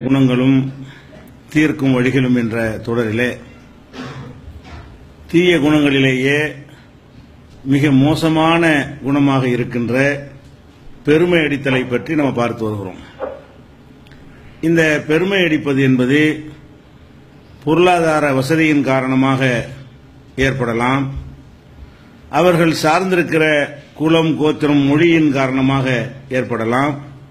குணங்களும் தீர்க்கும் வழிகளும் என்ற தொடரிலே தீய குணங்களிலேயே மிக மோசமான குணமாக இருக்கின்ற பெருமை அடித்தலை பற்றி நம்ம பார்த்து வருகிறோம் இந்த பெருமை அடிப்பது என்பது பொருளாதார வசதியின் காரணமாக ஏற்படலாம் அவர்கள் சார்ந்திருக்கிற குலம் கோத்திரம் மொழியின் காரணமாக ஏற்படலாம்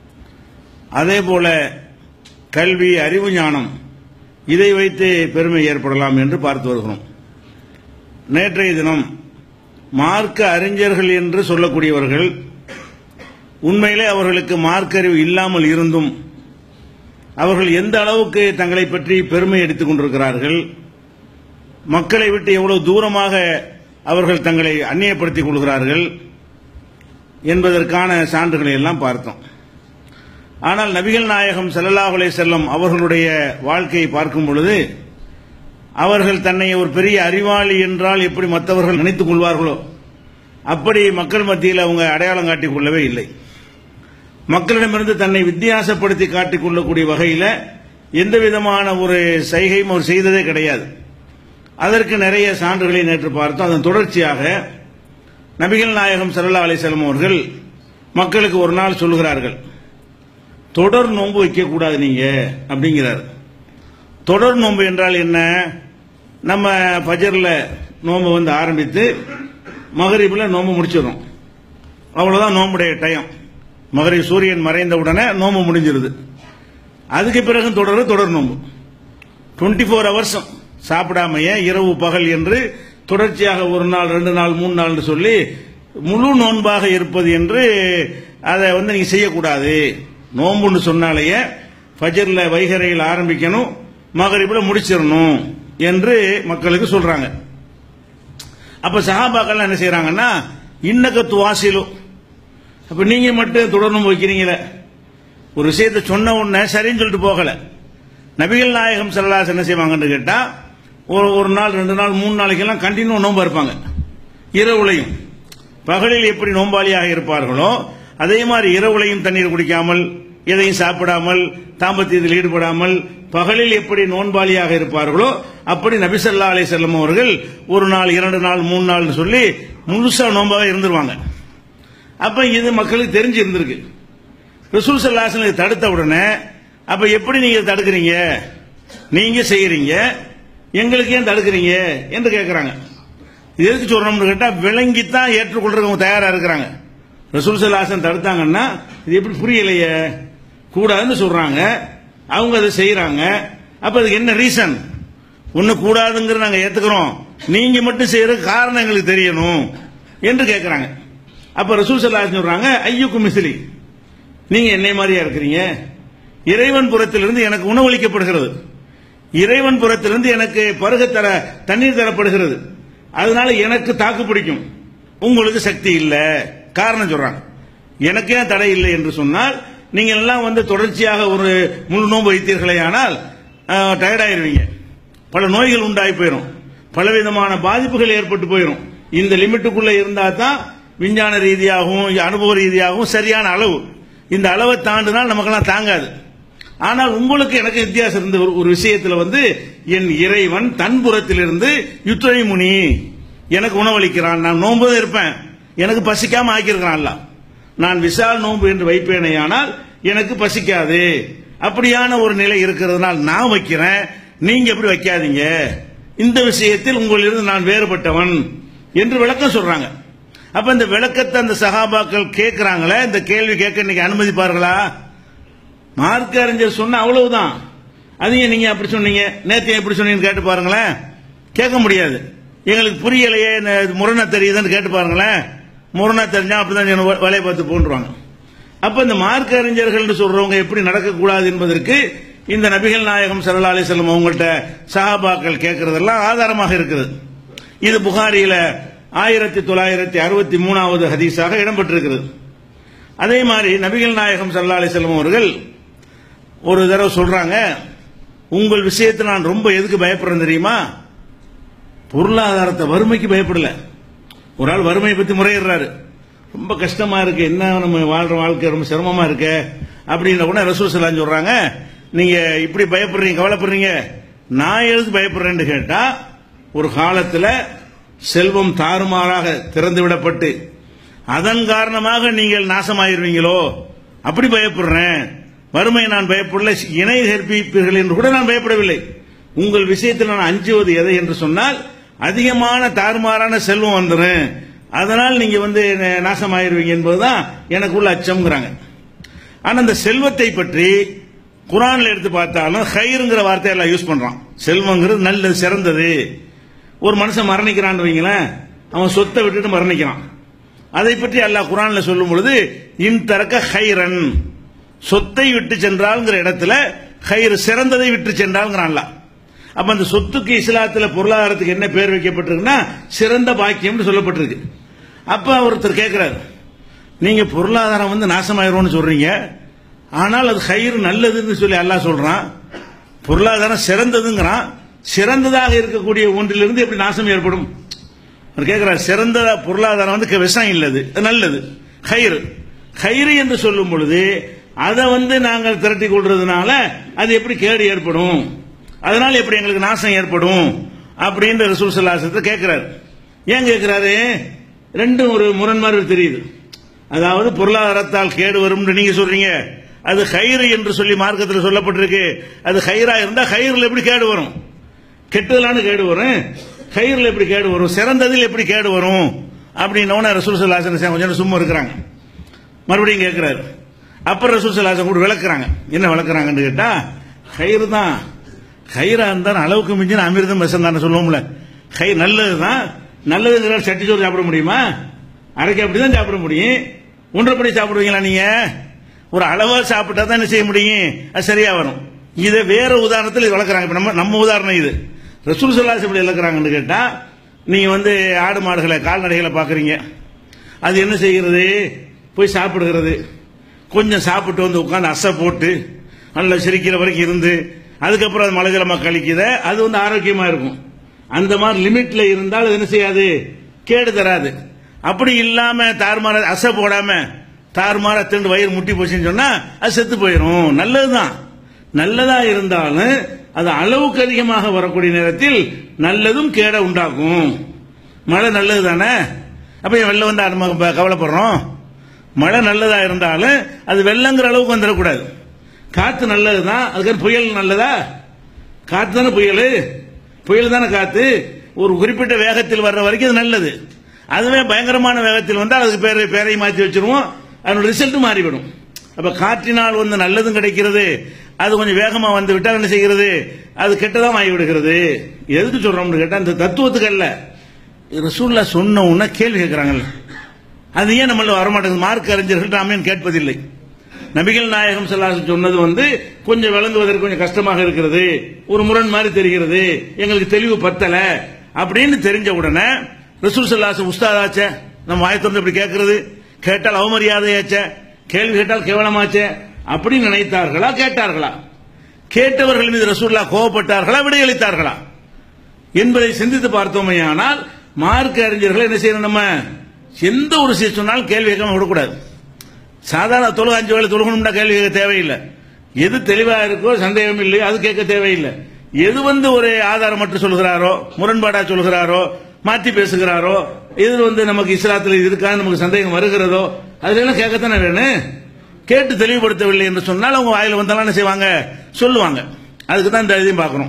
அதேபோல கல்வி அறிவு ஞானம் இதை வைத்து பெருமை ஏற்படலாம் என்று பார்த்து வருகிறோம் நேற்றைய தினம் மார்க்க அறிஞர்கள் என்று சொல்லக்கூடியவர்கள் உண்மையிலே அவர்களுக்கு மார்க்க அறிவு இல்லாமல் இருந்தும் அவர்கள் எந்த அளவுக்கு தங்களை பற்றி பெருமை எடுத்துக் கொண்டிருக்கிறார்கள் மக்களை விட்டு எவ்வளவு தூரமாக அவர்கள் தங்களை அந்நியப்படுத்திக் கொள்கிறார்கள் என்பதற்கான சான்றுகளை எல்லாம் பார்த்தோம் ஆனால் நபிகள் நாயகம் ஸல்லல்லாஹு அலைஹி செல்லம் அவர்களுடைய வாழ்க்கையை பார்க்கும் பொழுது அவர்கள் தன்னை ஒரு பெரிய அறிவாளி என்றால் எப்படி மற்றவர்கள் நினைத்துக் கொள்வார்களோ அப்படி மக்கள் மத்தியில் அவங்க அடையாளம் காட்டிக் கொள்ளவே இல்லை மக்களிடமிருந்து தன்னை வித்தியாசப்படுத்தி காட்டிக் கொள்ளக்கூடிய வகையில் எந்த விதமான ஒரு சைகையும் அவர் செய்ததே கிடையாது அதற்கு நிறைய சான்றுகளை நேற்று பார்த்தோம் அதன் தொடர்ச்சியாக நபிகள் நாயகம் ஸல்லல்லாஹு அலைஹி வஸல்லம் அவர்கள் மக்களுக்கு ஒரு நாள் சொல்கிறார்கள் தொடர் நோன்பு வைக்கக்கூடாது நீங்க அப்படிங்கிறார் தொடர் நோன்பு என்றால் என்ன நம்ம ஃபஜர்ல நோன்பு வந்து ஆரம்பித்து மகரிபில் நோன்பு முடிச்சிடும் அவ்வளவுதான் நோம்புடைய டைம் மகரி சூரியன் மறைந்த உடனே நோன்பு முடிஞ்சிருது அதுக்கு பிறகு தொடர் தொடர் நோன்பு டுவெண்ட்டி ஃபோர் ஹவர்ஸ் சாப்பிடாமையே இரவு பகல் என்று தொடர்ச்சியாக ஒரு நாள் ரெண்டு நாள் மூணு நாள் சொல்லி முழு நோன்பாக இருப்பது என்று அதை வந்து நீங்க செய்யக்கூடாது நோன்புன்னு சொன்னாலேயே ஃபஜர்ல வைகரையில் ஆரம்பிக்கணும் மகரிபில் முடிச்சிடணும் என்று மக்களுக்கு சொல்றாங்க அப்ப சஹாபாக்கள் என்ன செய்யறாங்கன்னா இன்னக்க துவாசிலும் அப்ப நீங்க மட்டும் தொடர்ந்து வைக்கிறீங்களே ஒரு விஷயத்தை சொன்ன உடனே சரின்னு சொல்லிட்டு போகல நபிகள் நாயகம் செல்லாஸ் என்ன செய்வாங்கன்னு கேட்டா ஒரு ஒரு நாள் ரெண்டு நாள் மூணு நாளைக்கெல்லாம் கண்டினியூ நோன்பா இருப்பாங்க இரவுலையும் பகலில் எப்படி நோம்பாளியாக இருப்பார்களோ அதே மாதிரி இரவுலையும் தண்ணீர் குடிக்காமல் எதையும் சாப்பிடாமல் தாம்பத்தியத்தில் ஈடுபடாமல் பகலில் எப்படி நோன்பாளியாக இருப்பார்களோ அப்படி நபிசல்லா அலை செல்லம் அவர்கள் ஒரு நாள் இரண்டு நாள் மூணு நாள் சொல்லி முழுசா நோம்பாக இருந்துருவாங்க அப்ப இது மக்களுக்கு தெரிஞ்சு இருந்திருக்கு ரசூல் சல்லாசன் இதை தடுத்த உடனே அப்ப எப்படி நீங்க இதை தடுக்கிறீங்க நீங்க செய்யறீங்க எங்களுக்கு ஏன் தடுக்கிறீங்க என்று கேட்கிறாங்க இது எதுக்கு சொல்றோம்னு கேட்டா விளங்கித்தான் ஏற்றுக்கொள்றவங்க தயாரா இருக்கிறாங்க ரசூல் சல்லாசன் தடுத்தாங்கன்னா இது எப்படி புரியலையே கூடாதுன்னு சொல்றாங்க அவங்க அதை செய்யறாங்க அப்ப அதுக்கு என்ன ரீசன் ஒண்ணு கூடாதுங்கிற நாங்க ஏத்துக்கிறோம் நீங்க மட்டும் செய்யற காரணம் எங்களுக்கு தெரியணும் என்று கேட்கிறாங்க அப்ப ரசூல் சல்லாசன் சொல்றாங்க ஐயுக்கு மிசிலி நீங்க என்னை மாதிரியா இருக்கிறீங்க இறைவன் புறத்திலிருந்து எனக்கு உணவளிக்கப்படுகிறது இறைவன் புறத்திலிருந்து எனக்கு பருக தர தண்ணீர் தரப்படுகிறது அதனால எனக்கு தாக்கு பிடிக்கும் உங்களுக்கு சக்தி இல்ல காரணம் சொல்றாங்க எனக்கு ஏன் தடை இல்லை என்று சொன்னால் நீங்க எல்லாம் வந்து தொடர்ச்சியாக ஒரு முழு நோன்பு வைத்தீர்களே ஆனால் டயர்டாயிருவீங்க பல நோய்கள் உண்டாகி போயிடும் பலவிதமான பாதிப்புகள் ஏற்பட்டு போயிடும் இந்த லிமிட்டுக்குள்ள இருந்தா தான் விஞ்ஞான ரீதியாகவும் அனுபவ ரீதியாகவும் சரியான அளவு இந்த அளவை தாண்டினால் நமக்கெல்லாம் தாங்காது ஆனால் உங்களுக்கு எனக்கு வித்தியாசம் இருந்த ஒரு விஷயத்துல வந்து என் இறைவன் தன்புறத்திலிருந்து யுத்தனை முனி எனக்கு உணவளிக்கிறான் நான் நோன்பு இருப்பேன் எனக்கு பசிக்காம ஆக்கியிருக்கிறான்ல நான் விசால் நோன்பு என்று வைப்பேனே ஆனால் எனக்கு பசிக்காது அப்படியான ஒரு நிலை இருக்கிறதுனால் நான் வைக்கிறேன் நீங்க எப்படி வைக்காதீங்க இந்த விஷயத்தில் உங்களிலிருந்து நான் வேறுபட்டவன் என்று விளக்கம் சொல்றாங்க அப்ப இந்த விளக்கத்தை அந்த சகாபாக்கள் கேட்கிறாங்களே இந்த கேள்வி கேட்க இன்னைக்கு அனுமதிப்பார்களா மார்க்க அறிஞர் சொன்ன அவ்வளவுதான் அதையும் நீங்க அப்படி சொன்னீங்க நேத்து எப்படி சொன்னீங்கன்னு கேட்டு பாருங்களேன் கேட்க முடியாது எங்களுக்கு புரியலையே முரணா தெரியுதுன்னு கேட்டு பாருங்களேன் முரணா தெரிஞ்சா அப்படிதான் வேலையை பார்த்து போன்றுவாங்க அப்ப இந்த மார்க்க அறிஞர்கள் சொல்றவங்க எப்படி நடக்கக்கூடாது என்பதற்கு இந்த நபிகள் நாயகம் சல்லா அலி செல்லம் அவங்கள்ட்ட சஹாபாக்கள் கேட்கறதெல்லாம் ஆதாரமாக இருக்குது இது புகாரியில ஆயிரத்தி தொள்ளாயிரத்தி அறுபத்தி மூணாவது ஹதீஸாக இடம்பெற்றிருக்கிறது அதே மாதிரி நபிகள் நாயகம் சல்லா அலி செல்லம் அவர்கள் ஒரு தடவை சொல்றாங்க உங்கள் விஷயத்தில் நான் ரொம்ப எதுக்கு பயப்படுறேன் தெரியுமா பொருளாதாரத்தை வறுமைக்கு பயப்படல ஒரு ஆள் வறுமையை பத்தி முறையிடுறாரு ரொம்ப கஷ்டமா இருக்கு என்ன நம்ம வாழ்ற வாழ்க்கை ரொம்ப சிரமமா இருக்கு அப்படின்ற கூட ரசூல் சலாம் சொல்றாங்க நீங்க இப்படி பயப்படுறீங்க கவலைப்படுறீங்க நான் எதுக்கு பயப்படுறேன்னு கேட்டா ஒரு காலத்துல செல்வம் தாறுமாறாக திறந்து விடப்பட்டு அதன் காரணமாக நீங்கள் நாசமாயிருவீங்களோ அப்படி பயப்படுறேன் வறுமை நான் பயப்படல இணை கற்பிப்பீர்கள் என்று கூட நான் பயப்படவில்லை உங்கள் விஷயத்தில் நான் அஞ்சுவது எதை என்று சொன்னால் அதிகமான தாறுமாறான செல்வம் வந்துடும் அதனால் நீங்க வந்து நாசமாயிருவீங்க என்பதுதான் எனக்குள்ள அச்சம்ங்கிறாங்க ஆனா அந்த செல்வத்தை பற்றி குரான்ல எடுத்து பார்த்தாலும் ஹைருங்கிற வார்த்தை எல்லாம் யூஸ் பண்றான் செல்வங்கிறது நல்லது சிறந்தது ஒரு மனுஷன் மரணிக்கிறான்னு வைங்களேன் அவன் சொத்தை விட்டுட்டு மரணிக்கிறான் அதை பற்றி அல்லாஹ் குரான்ல சொல்லும் பொழுது இன் தரக்க ஹைரன் சொத்தை விட்டு சென்றால்ங்கிற இடத்துல ஹைர் சிறந்ததை விட்டு சென்றால்ங்கிறான் அல்லாஹ் அப்ப அந்த சொத்துக்கு இஸ்லாத்துல பொருளாதாரத்துக்கு என்ன பேர் வைக்கப்பட்டிருக்குன்னா சிறந்த பாக்கியம்னு சொல்லப்பட்டிருக்கு அப்ப ஒருத்தர் கேட்கிறாரு நீங்க பொருளாதாரம் வந்து நாசமாயிரும்னு சொல்றீங்க ஆனால் அது கயிறு நல்லதுன்னு சொல்லி அல்லாஹ் சொல்றான் பொருளாதாரம் சிறந்ததுங்கிறான் சிறந்ததாக இருக்கக்கூடிய ஒன்றிலிருந்து எப்படி நாசம் ஏற்படும் அவர் கேட்கிறார் சிறந்த பொருளாதாரம் வந்து விஷம் இல்லது அது நல்லது கயிறு கயிறு என்று சொல்லும் பொழுது அதை வந்து நாங்கள் திரட்டி கொள்றதுனால அது எப்படி கேடு ஏற்படும் அதனால எப்படி எங்களுக்கு நாசம் ஏற்படும் அப்படின்ற ரசூல் சல்லாசத்தை கேட்கிறாரு ஏன் கேட்கிறாரு ரெண்டும் ஒரு முரண்மாறு தெரியுது அதாவது பொருளாதாரத்தால் கேடு வரும் நீங்க சொல்றீங்க அது கயிறு என்று சொல்லி மார்க்கத்தில் சொல்லப்பட்டிருக்கு அது கயிறா இருந்தா கயிறுல எப்படி கேடு வரும் கெட்டதலான கேடு வரும் கயிறுல எப்படி கேடு வரும் சிறந்ததில் எப்படி கேடு வரும் அப்படின்னோட ரசூல் சல்லாசன் கொஞ்சம் சும்மா இருக்கிறாங்க மறுபடியும் கேட்கிறாரு அப்புறம் ரசூல் சல்லாசன் கூட விளக்குறாங்க என்ன விளக்குறாங்கன்னு கேட்டா கயிறு தான் கயிறா இருந்தா அளவுக்கு மிஞ்சின அமிர்தம் விஷம் தானே சொல்லுவோம்ல கை நல்லதுதான் நல்லதுங்கிற சட்டி சோறு சாப்பிட முடியுமா அரைக்கு அப்படிதான் சாப்பிட முடியும் ஒன்றரை படி சாப்பிடுவீங்களா நீங்க ஒரு அளவா சாப்பிட்டா தான் என்ன செய்ய முடியும் அது சரியா வரும் இதை வேற உதாரணத்தில் வளர்க்குறாங்க இப்ப நம்ம நம்ம உதாரணம் இது ரசூல் சல்லாஸ் எப்படி இழக்கிறாங்கன்னு கேட்டா நீங்க வந்து ஆடு மாடுகளை கால்நடைகளை பாக்குறீங்க அது என்ன செய்கிறது போய் சாப்பிடுகிறது கொஞ்சம் சாப்பிட்டு வந்து உட்காந்து அசை போட்டு நல்லா சிரிக்கிற வரைக்கும் இருந்து அதுக்கப்புறம் அது மலைஜலமா கழிக்குத அது வந்து ஆரோக்கியமா இருக்கும் அந்த மாதிரி லிமிட்ல இருந்தால் அது என்ன செய்யாது கேடு தராது அப்படி இல்லாம தாறுமாற அசை போடாம தாறுமாற திண்டு வயிறு முட்டி போச்சுன்னு சொன்னா அது செத்து போயிடும் நல்லதுதான் நல்லதா இருந்தாலும் அது அளவுக்கு அதிகமாக வரக்கூடிய நேரத்தில் நல்லதும் கேட உண்டாக்கும் மழை நல்லது தானே அப்ப ஏன் வெள்ளம் வந்து நம்ம கவலைப்படுறோம் மழை நல்லதா இருந்தாலும் அது வெள்ளங்கிற அளவுக்கு வந்துடக்கூடாது காத்து நல்லதுதான் அதுக்கு புயல் நல்லதா காத்து தானே புயல் புயல் தானே காத்து ஒரு குறிப்பிட்ட வேகத்தில் வர்ற வரைக்கும் அது நல்லது அதுவே பயங்கரமான வேகத்தில் வந்தால் அதுக்கு பேரை பேரை மாற்றி வச்சிருவோம் அதனோட ரிசல்ட் மாறிவிடும் அப்ப காற்றினால் வந்து நல்லதும் கிடைக்கிறது அது கொஞ்சம் வேகமா வந்து விட்டால் என்ன செய்கிறது அது கெட்டதான் ஆகி விடுகிறது எதுக்கு சொல்றோம்னு கேட்டா இந்த தத்துவத்துக்கு அல்ல ரசூல்லா சொன்ன உடனே கேள்வி கேட்கிறாங்கல்ல அது ஏன் நம்மள வரமாட்டேங்குது மார்க் அறிஞர்கள் நாமேன் கேட்பதில்லை நபிகள் நாயகம் செல்லாசன் சொன்னது வந்து கொஞ்சம் விளங்குவதற்கு கொஞ்சம் கஷ்டமாக இருக்கிறது ஒரு முரண் மாதிரி தெரிகிறது எங்களுக்கு தெளிவு பத்தல அப்படின்னு தெரிஞ்ச உடனே ரசூல் சல்லாச உஸ்தாதாச்ச நம்ம வாயத்திறந்து இப்படி கேட்கறது கேட்டால் அவமரியாதையாச்ச கேள்வி கேட்டால் கேவலமாச்சே அப்படி நினைத்தார்களா கேட்டார்களா கேட்டவர்கள் மீது ரசூல்லா கோவப்பட்டார்களா விடையளித்தார்களா என்பதை சிந்தித்து பார்த்தோமையானால் மார்க்க அறிஞர்கள் என்ன செய்யணும் நம்ம எந்த ஒரு விஷயம் சொன்னாலும் கேள்வி கேட்காம விடக்கூடாது சாதாரண தொழுக அஞ்சு வேலை தொழுகணும்னா கேள்வி கேட்க தேவையில்லை எது தெளிவா இருக்கோ சந்தேகம் இல்லையோ அது கேட்க தேவையில்லை எது வந்து ஒரு ஆதாரம் மட்டும் சொல்கிறாரோ முரண்பாடா சொல்கிறாரோ மாற்றி பேசுகிறாரோ இது வந்து நமக்கு இஸ்லாத்தில் இது இருக்கா நமக்கு சந்தேகம் வருகிறதோ அதுல எல்லாம் கேட்கத்தானே வேணும் கேட்டு தெளிவுபடுத்தவில்லை என்று சொன்னால் அவங்க வாயில வந்தாலும் என்ன செய்வாங்க சொல்லுவாங்க அதுக்கு தான் இந்த இதையும் பார்க்கணும்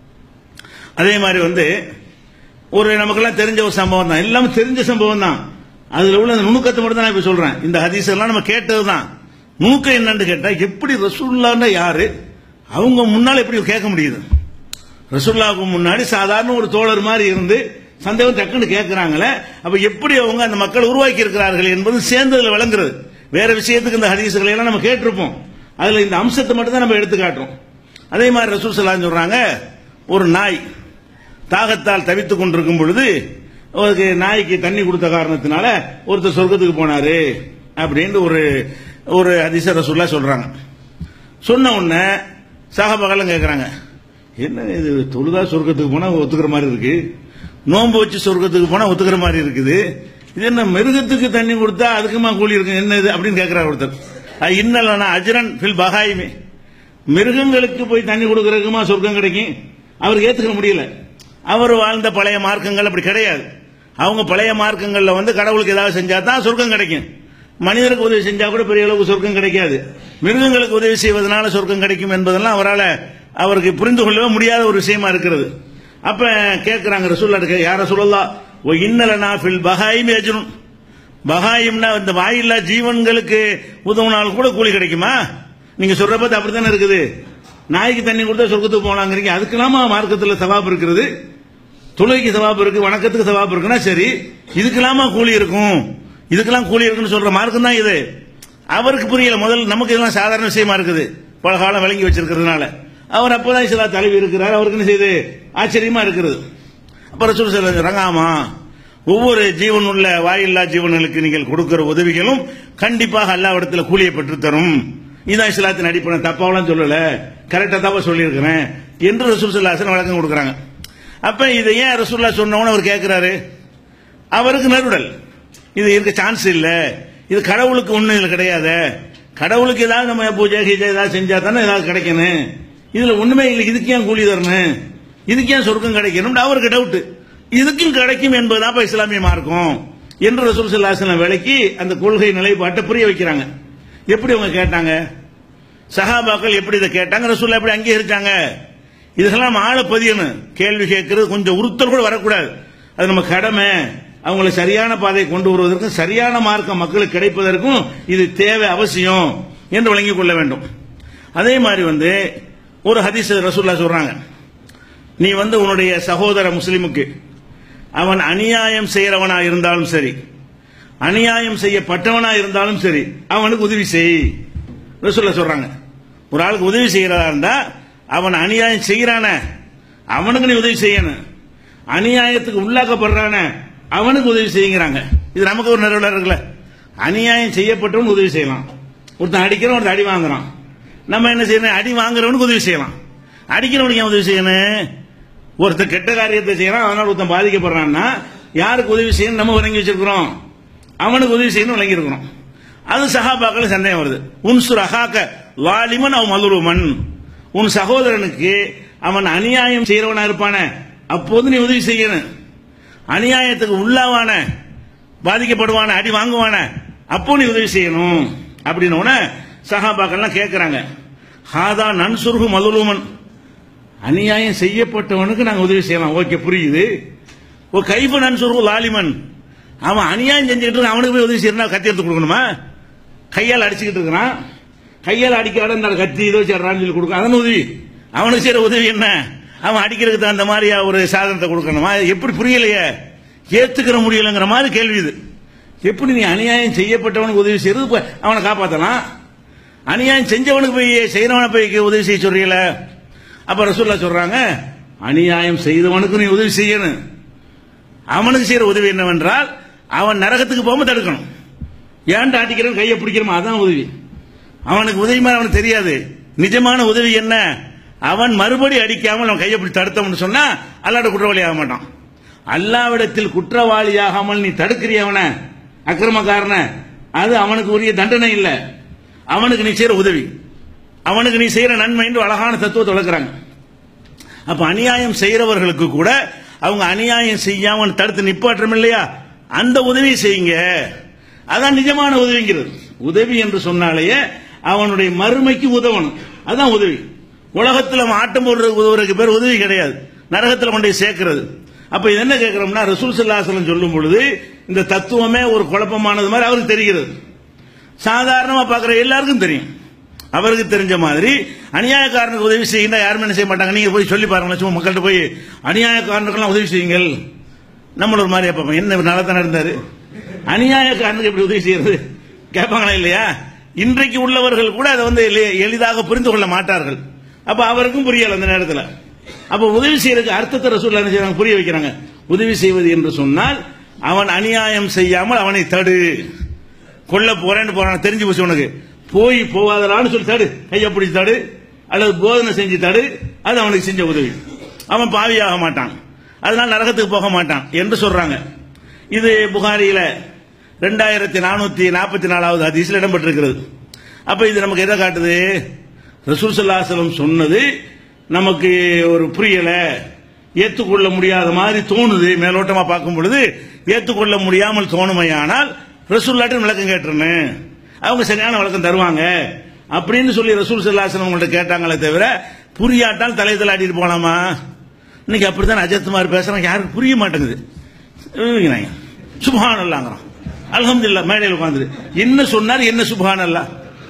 அதே மாதிரி வந்து ஒரு நமக்கெல்லாம் தெரிஞ்ச ஒரு சம்பவம் தான் எல்லாமே தெரிஞ்ச சம்பவம் தான் அதுல உள்ள அந்த நுணுக்கத்தை மட்டும் தான் நான் இப்ப சொல்றேன் இந்த ஹதீஸ் எல்லாம் நம்ம கேட்டது தான் நுணுக்கம் என்னன்னு கேட்டா எப்படி ரசூல்லான்னா யாரு அவங்க முன்னால எப்படி கேட்க முடியுது ரசூல்லாவுக்கு முன்னாடி சாதாரண ஒரு தோழர் மாதிரி இருந்து சந்தேகம் டக்குன்னு கேட்கிறாங்களே அப்ப எப்படி அவங்க அந்த மக்கள் உருவாக்கி இருக்கிறார்கள் என்பது சேர்ந்ததுல விளங்குறது வேற விஷயத்துக்கு இந்த ஹதீசுகளை எல்லாம் நம்ம கேட்டிருப்போம் அதுல இந்த அம்சத்தை மட்டும் தான் நம்ம எடுத்து காட்டுறோம் அதே மாதிரி ரசூல் சலாம் சொல்றாங்க ஒரு நாய் தாகத்தால் தவித்துக் கொண்டிருக்கும் பொழுது அவருக்கு நாய்க்கு தண்ணி கொடுத்த காரணத்தினால ஒருத்தர் சொர்க்கத்துக்கு போனாரு அப்படின்னு ஒரு ஒரு அதிச ரசூல்லா சொல்றாங்க சொன்ன உடனே சகபகலம் கேட்கறாங்க என்ன இது தொழுதா சொர்க்கத்துக்கு போனா ஒத்துக்கிற மாதிரி இருக்கு நோன்பு வச்சு சொர்க்கத்துக்கு போனா ஒத்துக்கிற மாதிரி இருக்குது இது என்ன மிருகத்துக்கு தண்ணி கொடுத்தா அதுக்குமா கூலி இருக்கு என்ன இது அப்படின்னு கேட்கிறார் ஒருத்தர் இன்னலனா அஜரன் ஃபில் பகாயுமே மிருகங்களுக்கு போய் தண்ணி கொடுக்கறதுக்குமா சொர்க்கம் கிடைக்கும் அவருக்கு ஏத்துக்க முடியல அவர் வாழ்ந்த பழைய மார்க்கங்கள் அப்படி கிடையாது அவங்க பழைய மார்க்கங்கள்ல வந்து கடவுளுக்கு ஏதாவது செஞ்சா தான் சொர்க்கம் கிடைக்கும் மனிதருக்கு உதவி செஞ்சா கூட பெரிய அளவுக்கு சொர்க்கம் கிடைக்காது மிருகங்களுக்கு உதவி செய்வதனால சொர்க்கம் கிடைக்கும் என்பதெல்லாம் அவரால் அவருக்கு புரிந்து கொள்ளவே முடியாத ஒரு விஷயமா இருக்கிறது அப்ப கேட்கிறாங்க ரசூல்லா யார சொல்லலாம் ஓ இன்னலனா ஃபில் பஹாயிம் ஏஜனும் பகாயம்னா இந்த வாயில்லா ஜீவன்களுக்கு உதவுனால் கூட கூலி கிடைக்குமா நீங்க சொல்ற பார்த்து அப்படித்தானே இருக்குது நாய்க்கு தண்ணி கொடுத்தா சொர்க்கத்துக்கு போலாங்கிறீங்க அதுக்கெல்லாமா மார்க்கத்தில் சவாப் இருக்கிறது தொழுகைக்கு சவாப் இருக்கு வணக்கத்துக்கு சவாப் இருக்குன்னா சரி இதுக்கெல்லாமா கூலி இருக்கும் இதுக்கெல்லாம் கூலி இருக்குன்னு சொல்ற மார்க்கம் தான் இது அவருக்கு புரியல முதல்ல நமக்கு இதெல்லாம் சாதாரண விஷயமா இருக்குது பல காலம் விளங்கி வச்சிருக்கிறதுனால அவர் அப்பதான் சில தலைவி இருக்கிறார் அவருக்கு என்ன செய்யுது ஆச்சரியமா இருக்கிறது அப்புறம் சொல்லி சொல்றாங்க ஆமா ஒவ்வொரு ஜீவன் உள்ள வாயில்லா ஜீவன்களுக்கு நீங்கள் கொடுக்கிற உதவிகளும் கண்டிப்பாக அல்லாவிடத்தில் கூலியை பெற்று தரும் இதான் இஸ்லாத்தின் அடிப்படை தப்பாவெல்லாம் சொல்லல கரெக்டா தப்பா சொல்லியிருக்கிறேன் என்று ரசூல் சல்லாசன் வழக்கம் கொடுக்குறாங்க அப்ப இதை ஏன் ரசூல்லா சொன்னவன அவர் கேட்கிறாரு அவருக்கு நறுடல் இது இருக்க சான்ஸ் இல்ல இது கடவுளுக்கு ஒண்ணு இதுல கிடையாது கடவுளுக்கு ஏதாவது நம்ம பூஜை கீஜை ஏதாவது செஞ்சா தானே ஏதாவது கிடைக்கணும் இதுல ஒண்ணுமே இல்லை இதுக்கு ஏன் கூலி தரணும் இதுக்கு ஏன் சொர்க்கம் கிடைக்கணும் அவருக்கு டவுட் இதுக்கும் கிடைக்கும் என்பதுதான் இப்ப இஸ்லாமிய மார்க்கம் என்று ரசூல் சல்லாஹ் விலைக்கு அந்த கொள்கை நிலைப்பாட்டை புரிய வைக்கிறாங்க எப்படி அவங்க கேட்டாங்க சஹாபாக்கள் எப்படி இதை கேட்டாங்க ரசூல்லா எப்படி அங்கீகரிச்சாங்க இதெல்லாம் நம்ம ஆளை பதியணும் கேள்வி கேட்கறது கொஞ்சம் உறுத்தல் கூட வரக்கூடாது அது நம்ம கடமை அவங்களை சரியான பாதையை கொண்டு வருவதற்கும் சரியான மார்க்கம் மக்களுக்கு கிடைப்பதற்கும் இது தேவை அவசியம் என்று விளங்கிக் கொள்ள வேண்டும் அதே மாதிரி வந்து ஒரு ஹதீஸ் ரசூல்லா சொல்றாங்க நீ வந்து உன்னுடைய சகோதர முஸ்லிமுக்கு அவன் அநியாயம் செய்யறவனா இருந்தாலும் சரி அநியாயம் செய்யப்பட்டவனா இருந்தாலும் சரி அவனுக்கு உதவி செய் ரசூல்லா சொல்றாங்க ஒரு ஆளுக்கு உதவி செய்யறதா இருந்தா அவன் அநியாயம் செய்யறான அவனுக்கு நீ உதவி செய்யணும் அநியாயத்துக்கு உள்ளாக்கப்படுறான அவனுக்கு உதவி செய்யுங்கிறாங்க இது நமக்கு ஒரு நிறுவனம் இருக்குல்ல அநியாயம் செய்யப்பட்டவன் உதவி செய்யலாம் ஒருத்தன் அடிக்கிறவன் ஒருத்தன் அடி வாங்குறான் நம்ம என்ன செய்யணும் அடி வாங்குறவனுக்கு உதவி செய்யலாம் அடிக்கிறவனுக்கு ஏன் உதவி செய்யணும் ஒருத்தன் கெட்ட காரியத்தை செய்யறான் அதனால ஒருத்தன் பாதிக்கப்படுறான்னா யாருக்கு உதவி செய்யணும் நம்ம வழங்கி வச்சிருக்கிறோம் அவனுக்கு உதவி செய்யணும் வழங்கி இருக்கிறோம் அது சகாபாக்கள் சந்தேகம் வருது உன்சுர் அகாக்க வாலிமன் அவன் மதுருமன் உன் சகோதரனுக்கு அவன் அநியாயம் செய்யறவனா இருப்பானே அப்போது நீ உதவி செய்யணும் அநியாயத்துக்கு உள்ளாவான பாதிக்கப்படுவான அடி வாங்குவான அப்போ நீ உதவி செய்யணும் அப்படின்னு சகாபாக்கள்லாம் கேட்கிறாங்க ஹாதா நன்சுருகு மதுலூமன் அநியாயம் செய்யப்பட்டவனுக்கு நாங்க உதவி செய்யலாம் ஓகே புரியுது ஒரு கைஃப நன்சுருகு லாலிமன் அவன் அநியாயம் செஞ்சுக்கிட்டு இருக்கான், அவனுக்கு போய் உதவி செய்யறா கத்தி எடுத்து கொடுக்கணுமா கையால் அடிச்சுக்கிட்டு இருக்கிறான் கையால் அடிக்காத இந்த கத்தி இதோ செய்யறான்னு சொல்லி கொடுக்க அதன் உதவி அவனுக்கு செய்யற உதவி என்ன அவன் அடிக்கிறதுக்கு தகுந்த மாதிரி ஒரு சாதனத்தை கொடுக்கணுமா எப்படி புரியலையே ஏத்துக்கிற முடியலங்கிற மாதிரி கேள்வி இது எப்படி நீ அநியாயம் செய்யப்பட்டவனுக்கு உதவி செய்யறது இப்ப அவனை காப்பாத்தலாம் அநியாயம் செஞ்சவனுக்கு போய் செய்யறவனை போய் உதவி செய்ய சொல்றீங்கள அப்ப ரசூல்லா சொல்றாங்க அநியாயம் செய்தவனுக்கு நீ உதவி செய்யணும் அவனுக்கு செய்யற உதவி என்னவென்றால் அவன் நரகத்துக்கு போகாம தடுக்கணும் ஏன்டா அடிக்கிறவன் கையை பிடிக்கிறோமா அதான் உதவி அவனுக்கு உதவி மாதிரி அவனுக்கு தெரியாது நிஜமான உதவி என்ன அவன் மறுபடி அடிக்காமல் அவன் கையை பிடிச்சி தடுத்தவன் சொன்னா அல்லாட குற்றவாளி ஆக மாட்டான் அல்லாவிடத்தில் குற்றவாளியாகாமல் நீ தடுக்கிறியவன அக்கிரமக்காரன அது அவனுக்கு உரிய தண்டனை இல்ல அவனுக்கு நீ செய்யற உதவி அவனுக்கு நீ செய்யற நன்மை என்று அழகான தத்துவத்தை வளர்க்குறாங்க அப்ப அநியாயம் செய்யறவர்களுக்கு கூட அவங்க அநியாயம் செய்யாம தடுத்து நிப்பாட்டம் இல்லையா அந்த உதவி செய்யுங்க அதான் நிஜமான உதவிங்கிறது உதவி என்று சொன்னாலேயே அவனுடைய மறுமைக்கு உதவணும் அதான் உதவி உலகத்தில் அவன் ஆட்டம் போடுறதுக்கு உதவுறதுக்கு பேர் உதவி கிடையாது நரகத்தில் கொண்டு போய் சேர்க்கிறது அப்ப இது என்ன கேட்கிறோம்னா ரசூல் சல்லாசலம் சொல்லும் பொழுது இந்த தத்துவமே ஒரு குழப்பமானது மாதிரி அவருக்கு தெரிகிறது சாதாரணமா பார்க்குற எல்லாருக்கும் தெரியும் அவருக்கு தெரிஞ்ச மாதிரி அநியாயக்காரனுக்கு உதவி செய்யுங்க யாருமே என்ன செய்ய மாட்டாங்க நீங்க போய் சொல்லி பாருங்களேன் சும்மா மக்கள்கிட்ட போய் அநியாயக்காரனுக்கெல்லாம் உதவி செய்யுங்கள் நம்மள ஒரு மாதிரி பார்ப்போம் என்ன நல்லா தானே இருந்தாரு அநியாயக்காரனுக்கு எப்படி உதவி செய்யறது கேட்பாங்களா இல்லையா இன்றைக்கு உள்ளவர்கள் கூட அதை வந்து எளி- எளிதாக புரிந்து கொள்ள மாட்டார்கள் அப்ப அவருக்கும் புரியல அந்த நேரத்தில் அப்ப உதவி செய்யறதுக்கு அர்த்தத்தை ரசூல் என்ன செய்றாங்க புரிய வைக்கிறாங்க உதவி செய்வது என்று சொன்னால் அவன் அநியாயம் செய்யாமல் அவனை தடு கொல்ல போறேன்னு போறான் தெரிஞ்சு போச்சு உனக்கு போய் போவாதலான்னு சொல்லி தடு கையை பிடிச்சு தடு அல்லது போதனை செஞ்சு தடு அது அவனுக்கு செஞ்ச உதவி அவன் பாவியாக மாட்டான் அதனால நரகத்துக்கு போக மாட்டான் என்று சொல்றாங்க இது புகாரியில ரெண்டாயிரத்தி நானூத்தி நாற்பத்தி நாலாவது ஹதீஸ்ல இடம்பெற்றிருக்கிறது அப்ப இது நமக்கு எதை காட்டுது ரசூல் சல்லாசலம் சொன்னது நமக்கு ஒரு புரியல ஏத்துக்கொள்ள முடியாத மாதிரி தோணுது மேலோட்டமா பார்க்கும் பொழுது ஏத்துக்கொள்ள முடியாமல் தோணுமையானால் ரசூல்லாட்டு விளக்கம் கேட்டுருன்னு அவங்க சரியான விளக்கம் தருவாங்க அப்படின்னு சொல்லி ரசூல் சல்லாசனம் உங்கள்ட்ட கேட்டாங்களே தவிர புரியாட்டால் தலை தலாட்டிட்டு போலாமா இன்னைக்கு அப்படித்தான் அஜத்குமார் பேசுறாங்க யாருக்கு புரிய மாட்டேங்குது சுபான் அல்லாங்கிறான் அல்ஹம்துல்லா மேடையில் உட்காந்துரு என்ன சொன்னார் என்ன சுபான் அல்லா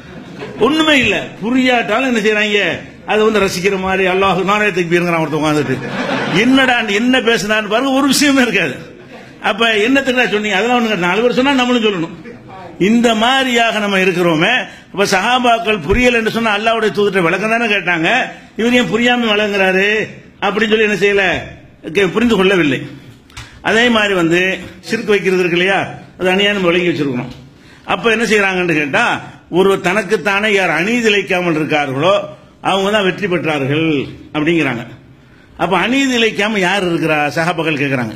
ஒண்ணுமே இல்ல புரியாட்டாலும் என்ன செய்யறாங்க அதை வந்து ரசிக்கிற மாதிரி அல்லாஹ் நானே தக்பீருங்கிறான் ஒருத்தன் உட்காந்துட்டு என்னடா என்ன பேசினான்னு பாருங்க ஒரு விஷயமே இருக்காது அப்ப என்னத்துக்கு சொன்னீங்க அதெல்லாம் ஒண்ணு நாலு பேர் சொன்னா நம்மளும் சொல்லணும் இந்த மாதிரியாக நம்ம இருக்கிறோமே இப்ப சஹாபாக்கள் புரியல என்று சொன்னா அல்லாவுடைய தூதத்தை விளக்கம் தானே கேட்டாங்க இவர் ஏன் புரியாம விளங்குறாரு அப்படின்னு சொல்லி என்ன செய்யல கே- புரிந்து கொள்ளவில்லை அதே மாதிரி வந்து சிறுக்கு வைக்கிறது இருக்கு இல்லையா அது அணியா நம்ம விளங்கி வச்சிருக்கணும் அப்ப என்ன செய்யறாங்கன்னு கேட்டா ஒரு தனக்குத்தானே யார் அநீதி இழைக்காமல் இருக்கார்களோ அவங்க தான் வெற்றி பெற்றார்கள் அப்படிங்கிறாங்க அப்ப அநீதி இழைக்காம யார் இருக்கிறா சகாபகல் கேட்கறாங்க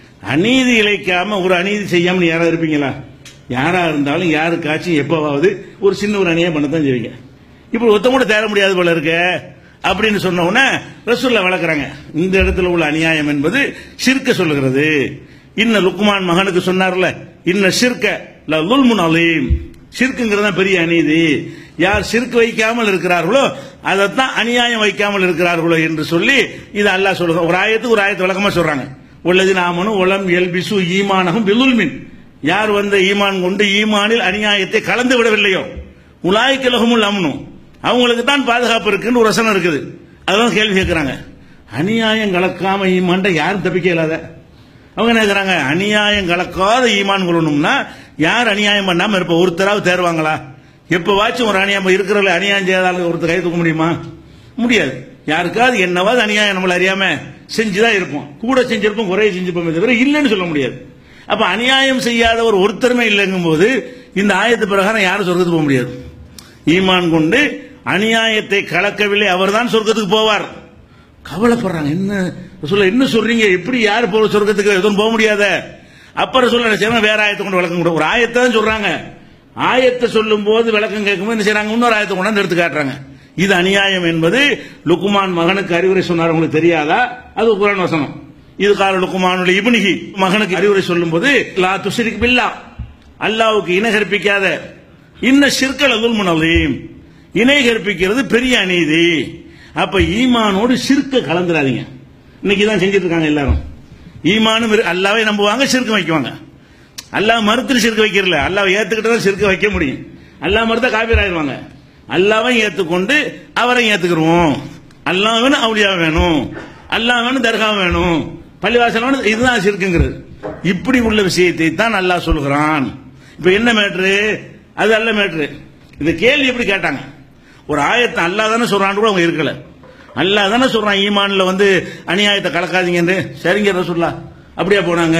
அநீதி இழைக்காம ஒரு அநீதி செய்யாம யாரா இருப்பீங்களா யாரா இருந்தாலும் யாருக்காச்சும் எப்பவாவது ஒரு சின்ன ஒரு அநியாயம் பண்ணத்தான் செய்வீங்க இப்ப ஒருத்தன் கூட தேட முடியாது போல இருக்க அப்படின்னு சொன்ன உடனே ரசூல்ல வளர்க்குறாங்க இந்த இடத்துல உள்ள அநியாயம் என்பது சிறுக்க சொல்லுகிறது இன்ன லுக்மான் மகனுக்கு சொன்னார்ல இன்ன சிற்க லுல்முன் அலீம் சிற்குங்கிறது தான் பெரிய அநீதி யார் சிறுக்கு வைக்காமல் இருக்கிறார்களோ அதைத்தான் அநியாயம் வைக்காமல் இருக்கிறார்களோ என்று சொல்லி இது அல்லாஹ் சொல்லுங்க ஒரு ஆயத்துக்கு ஒரு ஆயத்து விளக்கமா சொல்றாங்க உள்ளது நாமனும் உளம் எல்பிசு ஈமானகம் பிலுல்மின் யார் வந்த ஈமான் கொண்டு ஈமானில் அநியாயத்தை கலந்து விடவில்லையோ உலாய்க்கலகமுல் அம்னும் அவங்களுக்கு தான் பாதுகாப்பு இருக்குன்னு ஒரு வசனம் இருக்குது அதெல்லாம் கேள்வி கேட்கிறாங்க அநியாயம் கலக்காம ஈமான்ட யாரும் தப்பிக்க இயலாத அவங்க என்ன கேக்குறாங்க அநியாயம் கலக்காத ஈமான் கொள்ளணும்னா யார் அநியாயம் பண்ணாம இருப்ப ஒருத்தராவது தேர்வாங்களா எப்பவாச்சும் ஒரு அநியாயம் இருக்கிறவங்கள அநியாயம் செய்யாதால ஒருத்தர் கை தூக்க முடியுமா முடியாது யாருக்காவது என்னவாது அநியாயம் நம்மள அறியாம செஞ்சுதான் இருப்போம் கூட செஞ்சிருப்போம் குறைய செஞ்சிருப்போம் தவிர இல்லைன்னு சொல்ல முடியாது அப்ப அநியாயம் செய்யாதவர் ஒருத்தருமே இல்லைங்கும் போது இந்த ஆயத்து பிரகாரம் யாரும் சொர்க்கத்துக்கு போக முடியாது ஈமான் கொண்டு அநியாயத்தை கலக்கவில்லை அவர்தான் சொர்க்கத்துக்கு போவார் கவலைப்படுறாங்க என்ன சொல்ல என்ன சொல்றீங்க எப்படி யார் போற சொர்க்கத்துக்கு எதுவும் போக முடியாத அப்புறம் சொல்ல செய்யணும் வேற ஆயத்தை கொண்டு விளக்கம் கூட ஒரு ஆயத்தை தான் சொல்றாங்க ஆயத்தை சொல்லும் போது விளக்கம் கேட்கும்போது என்ன செய்றாங்க இன்னொரு ஆயத்தை கொண்டாந்து எடுத்து காட்டுறாங்க இது அநியாயம் என்பது லுக்குமான் மகனுக்கு அறிவுரை சொன்னார் உங்களுக்கு தெரியாதா அது குரான் வசனம் இது கால லுக்குமானுடைய இபுனிகி மகனுக்கு அறிவுரை சொல்லும் போது லா துஷரிக் பில்லா அல்லாவுக்கு இணை கற்பிக்காத இன்ன சிற்கல் அதுல்முனலீம் இணை கற்பிக்கிறது பெரிய அநீதி அப்ப ஈமானோடு சிற்க கலந்துராதீங்க இன்னைக்கு தான் செஞ்சுட்டு இருக்காங்க எல்லாரும் ஈமானும் இரு- அல்லாவை நம்புவாங்க சிறுக்கு வைக்குவாங்க அல்லாஹ் மறுத்து சிறுக்கு வைக்கிறல அல்லாஹ் ஏத்துக்கிட்டு தான் சிறுக்கு வைக்க முடியும் அல்லாஹ் மறுத்தா காபீர் ஆயிடுவாங்க அல்லாவை ஏத்துக்கொண்டு அவரை ஏத்துக்கிறோம் அல்லாஹ் வேணும் அவுளியா வேணும் அல்லாஹ் வேணும் தர்கா வேணும் பள்ளிவாசல் வேணும் இதுதான் சிறுக்குங்கிறது இப்படி உள்ள விஷயத்தை தான் அல்லாஹ் சொல்கிறான் இப்ப என்ன மேட்ரு அது அல்ல மேட்ரு இந்த கேள்வி எப்படி கேட்டாங்க ஒரு ஆயத்தை அல்லாஹ் தானே சொல்றான்னு கூட அவங்க இருக்கல அல்லாஹ் தானே சொல்றான் ஈமான்ல வந்து அநியாயத்தை கலக்காதீங்கன்னு சரிங்க ரசூல்லா அப்படியே போனாங்க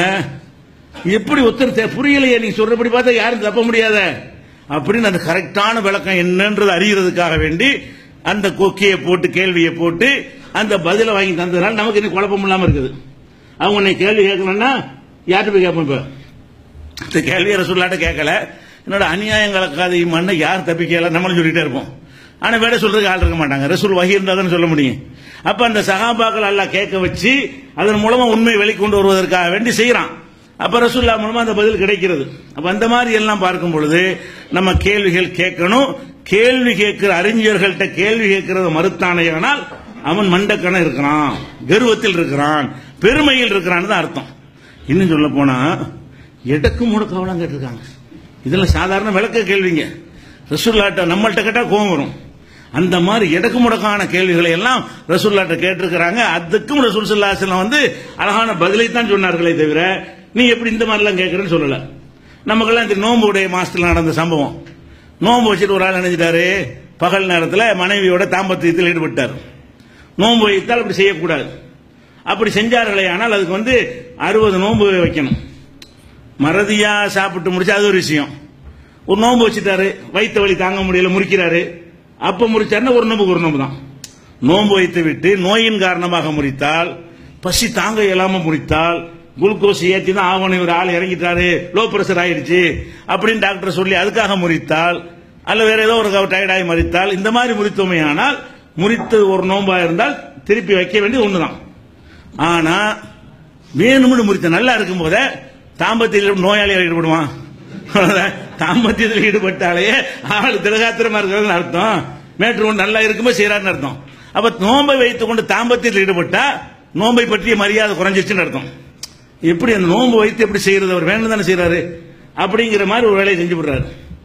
எப்படி ஒருத்தர் தெ- புரியலையே நீங்க சொல்றபடி பார்த்தா யாரும் தப்ப முடியாத அப்படின்னு அந்த கரெக்டான விளக்கம் என்னன்றது அறியறதுக்காக வேண்டி அந்த கொக்கியை போட்டு கேள்வியை போட்டு அந்த பதிலை வாங்கி தந்ததுனால நமக்கு இன்னும் குழப்பம் இல்லாம இருக்குது அவங்க உன்னை கேள்வி கேட்கணும்னா யார்கிட்ட போய் கேட்போம் இப்ப இந்த கேள்வியை ரசூல்லாட்ட கேட்கல என்னோட அநியாயம் கலக்காத ஈமான்னு யார் தப்பிக்கல நம்மளும் சொல்லிட்டே இருப்போம் ஆனா வேற சொல்றதுக்கு ஆள் இருக்க மாட்டாங்க ரசூல் வகி இருந்தா தானே சொல்ல முடியும் அப்ப அந்த சகாபாக்கள் எல்லாம் கேட்க வச்சு அதன் மூலமா உண்மை வெளிக்கொண்டு வருவதற்காக வேண்டி செய்யறான் அப்ப ரசூல்லா மூலமா அந்த பதில் கிடைக்கிறது அப்ப அந்த மாதிரி எல்லாம் பார்க்கும் பொழுது நம்ம கேள்விகள் கேட்கணும் கேள்வி கேட்கிற அறிஞர்கள்ட்ட கேள்வி கேட்கறத மறுத்தானேயானால் அவன் மண்டக்கண இருக்கிறான் கர்வத்தில் இருக்கிறான் பெருமையில் இருக்கிறான்னு தான் அர்த்தம் இன்னும் சொல்ல போனா எடக்கு முடக்காவெல்லாம் கேட்டிருக்காங்க இதெல்லாம் சாதாரண விளக்க கேள்விங்க ரசூல்லாட்ட நம்மள்ட்ட கேட்டா கோவம் வரும் அந்த மாதிரி எடக்கு முடக்கான கேள்விகளை எல்லாம் ரசூல்லாட்ட கேட்டிருக்கிறாங்க அதுக்கும் ரசூல் சல்லாஹம் வந்து அழகான பதிலை தான் சொன்னார்களே தவிர நீ எப்படி இந்த மாதிரிலாம் கேட்கறேன்னு சொல்லல நமக்கெல்லாம் இந்த நோன்பு உடைய மாசத்துல நடந்த சம்பவம் நோன்பு வச்சுட்டு ஒரு ஆள் நினைச்சிட்டாரு பகல் நேரத்தில் மனைவியோட தாம்பத்தியத்தில் ஈடுபட்டார் நோன்பு வைத்தால் அப்படி செய்யக்கூடாது அப்படி செஞ்சார்களே ஆனால் அதுக்கு வந்து அறுபது நோன்பு வைக்கணும் மறதியா சாப்பிட்டு முடிச்சா அது ஒரு விஷயம் ஒரு நோன்பு வச்சுட்டாரு வயிற்று வலி தாங்க முடியல முறிக்கிறாரு அப்ப முறிச்சாருன்னா ஒரு நோம்புக்கு ஒரு நோம்பு தான் நோன்பு வைத்து விட்டு நோயின் காரணமாக முறித்தால் பசி தாங்க இயலாம முறித்தால் குளுக்கோஸ் ஏற்றி தான் ஆகணும் இவர் ஆள் இறங்கிட்டாரு லோ பிரஷர் ஆயிடுச்சு அப்படின்னு டாக்டர் சொல்லி அதுக்காக முறித்தால் அல்ல வேற ஏதோ ஒரு டயர்டாகி மறித்தால் இந்த மாதிரி முறித்தோமே ஆனால் முறித்து ஒரு நோன்பா இருந்தால் திருப்பி வைக்க வேண்டியது ஒண்ணுதான் ஆனா வேணும்னு முறித்த நல்லா இருக்கும் போதே தாம்பத்தியில் நோயாளியாக ஈடுபடுவான் அவ்வளவுதான். தாம்பத்தியத்தில் ஈடுபட்டாலே ஆள் திலகாத்திரமா இருக்கிறதுன்னு அர்த்தம் மேற்று ஒன்று நல்லா இருக்கும்போது செய்யறாருன்னு அர்த்தம் அப்ப நோன்பை வைத்துக் கொண்டு தாம்பத்தியத்தில் ஈடுபட்டா நோன்பை பற்றிய மரியாதை குறைஞ்சிச்சுன்னு அர்த்தம் எப்படி அந்த நோன்பு வைத்து எப்படி செய்யறது அவர் வேணும் தானே செய்யறாரு அப்படிங்கிற மாதிரி ஒரு வேலையை செஞ்சு விடுறாரு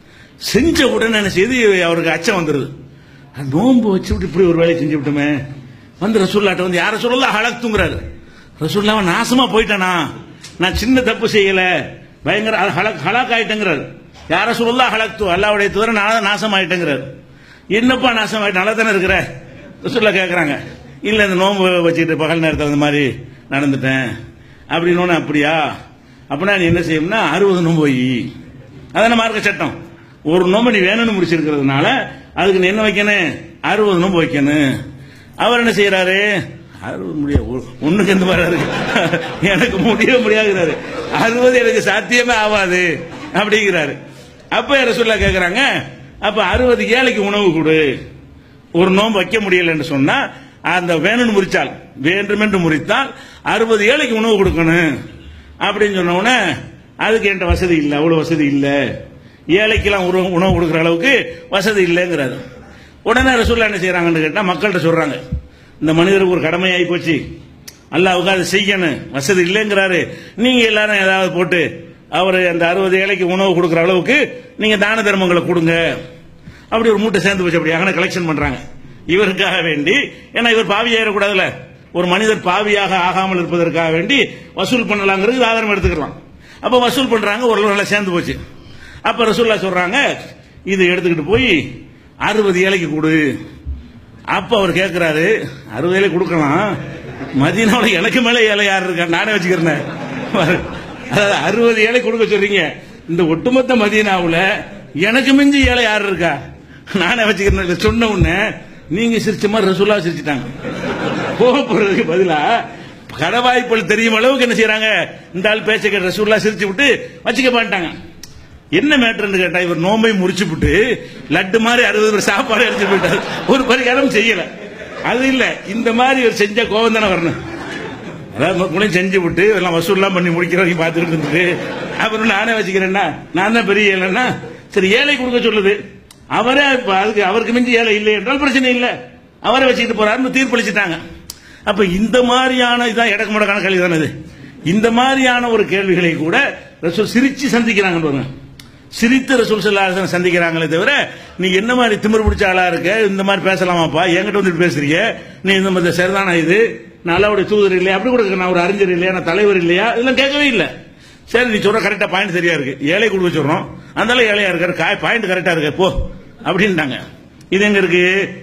செஞ்ச உடனே என்ன செய்து அவருக்கு அச்சம் வந்துருது அந்த நோன்பு வச்சு விட்டு இப்படி ஒரு வேலையை செஞ்சு விட்டோமே வந்து ரசூல்லாட்ட வந்து யார சொல்லல ஹலக்துங்கிறாரு ரசூல்லாவை நாசமா போயிட்டானா நான் சின்ன தப்பு செய்யல பயங்கர ஹலக் ஹலாக் ஆயிட்டேங்கிறாரு யார சொல்லல ஹலக்து அல்லாவுடைய தவிர நான் நாசம் ஆயிட்டேங்கிறாரு என்னப்பா நாசம் ஆயிட்டு நல்லா தானே இருக்கிற ரசூல்லா கேட்கறாங்க இல்ல இந்த நோன்பு வச்சுக்கிட்டு பகல் நேரத்தில் அந்த மாதிரி நடந்துட்டேன் அப்படின்னு அப்படியா அப்படின்னா நீ என்ன செய்யணும்னா அறுபது நோன்பு வை அதான மார்க்க சட்டம் ஒரு நோம்பு நீ வேணும்னு முடிச்சிருக்கிறதுனால அதுக்கு நீ என்ன வைக்கணும் அறுபது நோம்பு வைக்கணும் அவர் என்ன செய்யறாரு அறுபது முடிய ஒண்ணுக்கு எந்த மாதிரி இருக்கு எனக்கு முடிய முடியாதுங்கிறாரு அறுபது எனக்கு சாத்தியமே ஆகாது அப்படிங்கிறாரு அப்ப யார சொல்ல கேக்குறாங்க அப்ப அறுபது ஏழைக்கு உணவு கொடு ஒரு நோன்பு வைக்க முடியலன்னு சொன்னா அந்த வேணும்னு முறிச்சால் வேண்டுமென்று முறித்தால் அறுபது ஏழைக்கு உணவு கொடுக்கணும் அப்படின்னு சொன்ன உடனே அதுக்கு என்கிட்ட வசதி இல்லை அவ்வளவு வசதி இல்லை ஏழைக்கெல்லாம் உணவு உணவு கொடுக்குற அளவுக்கு வசதி இல்லைங்கிறாரு உடனே ரசூல்லா என்ன செய்யறாங்கன்னு கேட்டா மக்கள்கிட்ட சொல்றாங்க இந்த மனிதருக்கு ஒரு கடமை ஆகி போச்சு அல்லாவுக்கு அதை செய்யணும் வசதி இல்லைங்கிறாரு நீங்க எல்லாரும் ஏதாவது போட்டு அவர் அந்த அறுபது ஏழைக்கு உணவு கொடுக்குற அளவுக்கு நீங்க தான தர்மங்களை கொடுங்க அப்படி ஒரு மூட்டை சேர்ந்து போச்சு அப்படி அங்கே கலெக்ஷன் பண்றாங்க இவருக்காக வேண்டி ஏன்னா இவர் பாவியாயிடக்கூடாதுல்ல ஒரு மனிதர் பாவியாக ஆகாமல் இருப்பதற்காக வேண்டி வசூல் பண்ணலாங்கிறது ஆதாரம் எடுத்துக்கலாம் அப்ப வசூல் பண்றாங்க ஒரு நல்லா சேர்ந்து போச்சு அப்ப ரசூல்லா சொல்றாங்க இது எடுத்துக்கிட்டு போய் அறுபது ஏழைக்கு கொடு அப்ப அவர் கேட்கிறாரு அறுபது ஏழை கொடுக்கலாம் மதியனாவோட எனக்கு மேல ஏழை யார் இருக்கா நானே வச்சுக்கிறேன் அதாவது அறுபது ஏழை கொடுக்க சொல்றீங்க இந்த ஒட்டுமொத்த மதியனாவுல எனக்கு மிஞ்சி ஏழை யார் இருக்கா நானே வச்சுக்கிறேன் இதை சொன்ன உடனே நீங்க சிரிச்ச மாதிரி ரசூல்லா சிரிச்சிட்டாங்க கோபப்படுறதுக்கு பதிலா கடவாய்ப்புகள் தெரியும் அளவுக்கு என்ன செய்யறாங்க இந்த ஆள் பேச்ச கேட்ட ரசூல்லா சிரிச்சு விட்டு வச்சுக்க மாட்டாங்க என்ன மேட்டர்னு கேட்டா இவர் நோம்பை முறிச்சு விட்டு லட்டு மாதிரி அறுபது பேர் சாப்பாடு எடுத்து போயிட்டார் ஒரு பரிகாரம் செய்யல அது இல்ல இந்த மாதிரி இவர் செஞ்ச கோவம் தானே வரணும் அதாவது மக்களையும் செஞ்சு விட்டு எல்லாம் வசூல்லாம் பண்ணி முடிக்கிறவங்க பார்த்துட்டு இருந்துட்டு அப்புறம் நானே வச்சுக்கிறேன்னா நான் தான் பெரிய ஏழைன்னா சரி ஏழை கொடுக்க சொல்லுது அவரே இப்ப அதுக்கு அவருக்கு மிஞ்சி ஏழை இல்லை என்றால் பிரச்சனை இல்லை அவரை வச்சுக்கிட்டு போறாருன்னு தீர்ப்பளிச்சுட்டாங்க அப்ப இந்த மாதிரியான இதான் இடக்கு முடக்கான கேள்வி தானே இது இந்த மாதிரியான ஒரு கேள்விகளை கூட ரசூல் சிரிச்சு சந்திக்கிறாங்க பாருங்க சிரித்து ரசூல் சல்லாஹ் சந்திக்கிறாங்களே தவிர நீ என்ன மாதிரி திமிர் பிடிச்ச ஆளா இருக்க இந்த மாதிரி பேசலாமாப்பா என்கிட்ட வந்துட்டு பேசுறீங்க நீ இந்த மாதிரி சரிதானா இது நான் அல்லாவுடைய தூதர் இல்லையா அப்படி கூட நான் ஒரு அறிஞர் இல்லையா நான் தலைவர் இல்லையா இதெல்லாம் கேட்கவே இல்லை சரி நீ சொல்ற கரெக்டா பாயிண்ட் சரியா இருக்கு ஏழை கொடுக்க சொல்றோம் அதனால ஏழையா இருக்காரு பாயிண்ட் கரெக்டா இருக்கு போ அப்படின்ட்டாங்க இது எங்க இருக்கு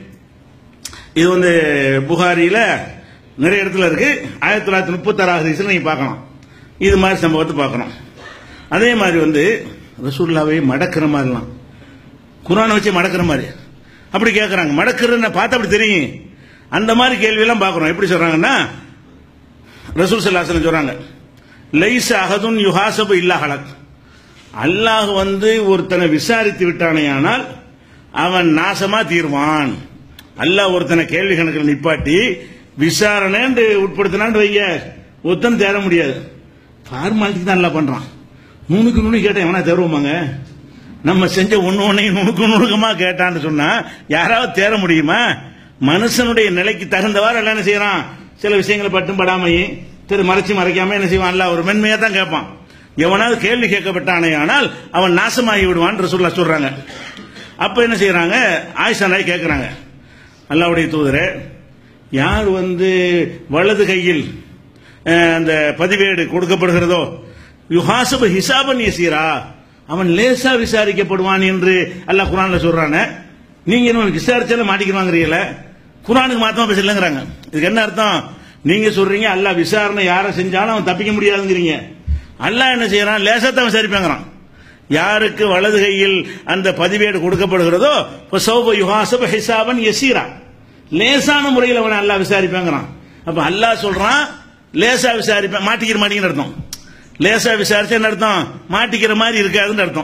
இது வந்து புகாரியில நிறைய இடத்துல இருக்கு ஆயிரத்தி தொள்ளாயிரத்தி முப்பத்தாறாவது வயசுல நீங்க பார்க்கலாம் இது மாதிரி சம்பவத்தை பார்க்கணும் அதே மாதிரி வந்து ரசூல்லாவை மடக்கிற மாதிரிலாம் குரானை வச்சு மடக்கிற மாதிரி அப்படி கேட்கறாங்க மடக்கிறன்னு பார்த்தா அப்படி தெரியும் அந்த மாதிரி கேள்வி எல்லாம் பார்க்கறோம் எப்படி சொல்றாங்கன்னா ரசூல் சல்லாசன் சொல்றாங்க லைஸ் அகதுன் யுஹாசபு இல்லா ஹலக் அல்லாஹ் வந்து ஒருத்தனை விசாரித்து விட்டானேயானால் அவன் நாசமா தீர்வான் அல்லாஹ் ஒருத்தனை கேள்வி கணக்கில் நிப்பாட்டி விசாரணை உட்படுத்தினான்னு வைய ஒருத்தன் தேர முடியாது ஃபார்மாலிட்டி தான் எல்லாம் பண்றான் நுணுக்கு நுணு கேட்டேன் எவனா தருவோமாங்க நம்ம செஞ்ச ஒண்ணு ஒன்னையும் நுணுக்கு நுணுக்கமா கேட்டான்னு சொன்னா யாராவது தேர முடியுமா மனுஷனுடைய நிலைக்கு தகுந்தவாறு எல்லாம் என்ன செய்யறான் சில விஷயங்களை பட்டும் படாமையும் திரு மறைச்சு மறைக்காம என்ன செய்வான் அல்ல ஒரு மென்மையா தான் கேட்பான் எவனாவது கேள்வி கேட்கப்பட்டானே ஆனால் அவன் நாசமாகி விடுவான் ரசூல்லா சொல்றாங்க அப்ப என்ன செய்யறாங்க ஆயிஷா நாய் கேட்கறாங்க அல்லாவுடைய தூதரே யார் வந்து வலது கையில் அஹ், அந்த பதிவேடு கொடுக்கப்படுகிறதோ யுஹாசபு ஹிசாபன் யசீரா அவன் லேசா விசாரிக்கப்படுவான் என்று அல்லாஹ் குரான்ல சொல்றானே நீங்க என்ன விசாரிச்சாலும் மாட்டிக்கிறாங்கிறீங்கள குரானுக்கு மாத்தமா பேசலங்கிறாங்க இதுக்கு என்ன அர்த்தம் நீங்க சொல்றீங்க அல்லாஹ் விசாரணை யாரை செஞ்சாலும் அவன் தப்பிக்க முடியாதுங்கிறீங்க அல்லாஹ் என்ன செய்யறான் லேசா தான் விசாரிப்பாங்கிறான் யாருக்கு வலது கையில் அந்த பதிவேடு கொடுக்கப்படுகிறதோ இப்ப சௌப யுஹாசப ஹிசாபன் யசீரா லேசான முறையில் அவனை அல்லாஹ் விசாரிப்பாங்கிறான் அப்ப அல்லாஹ் சொல்றான் லேசா விசாரிப்பேன் மாட்டிக்கிற மாட்டேங்கிற அர்த்தம் லேசா விசாரிச்சா என்ன அர்த்தம் மாட்டிக்கிற மாதிரி இருக்காதுன்னு அர்த்தம்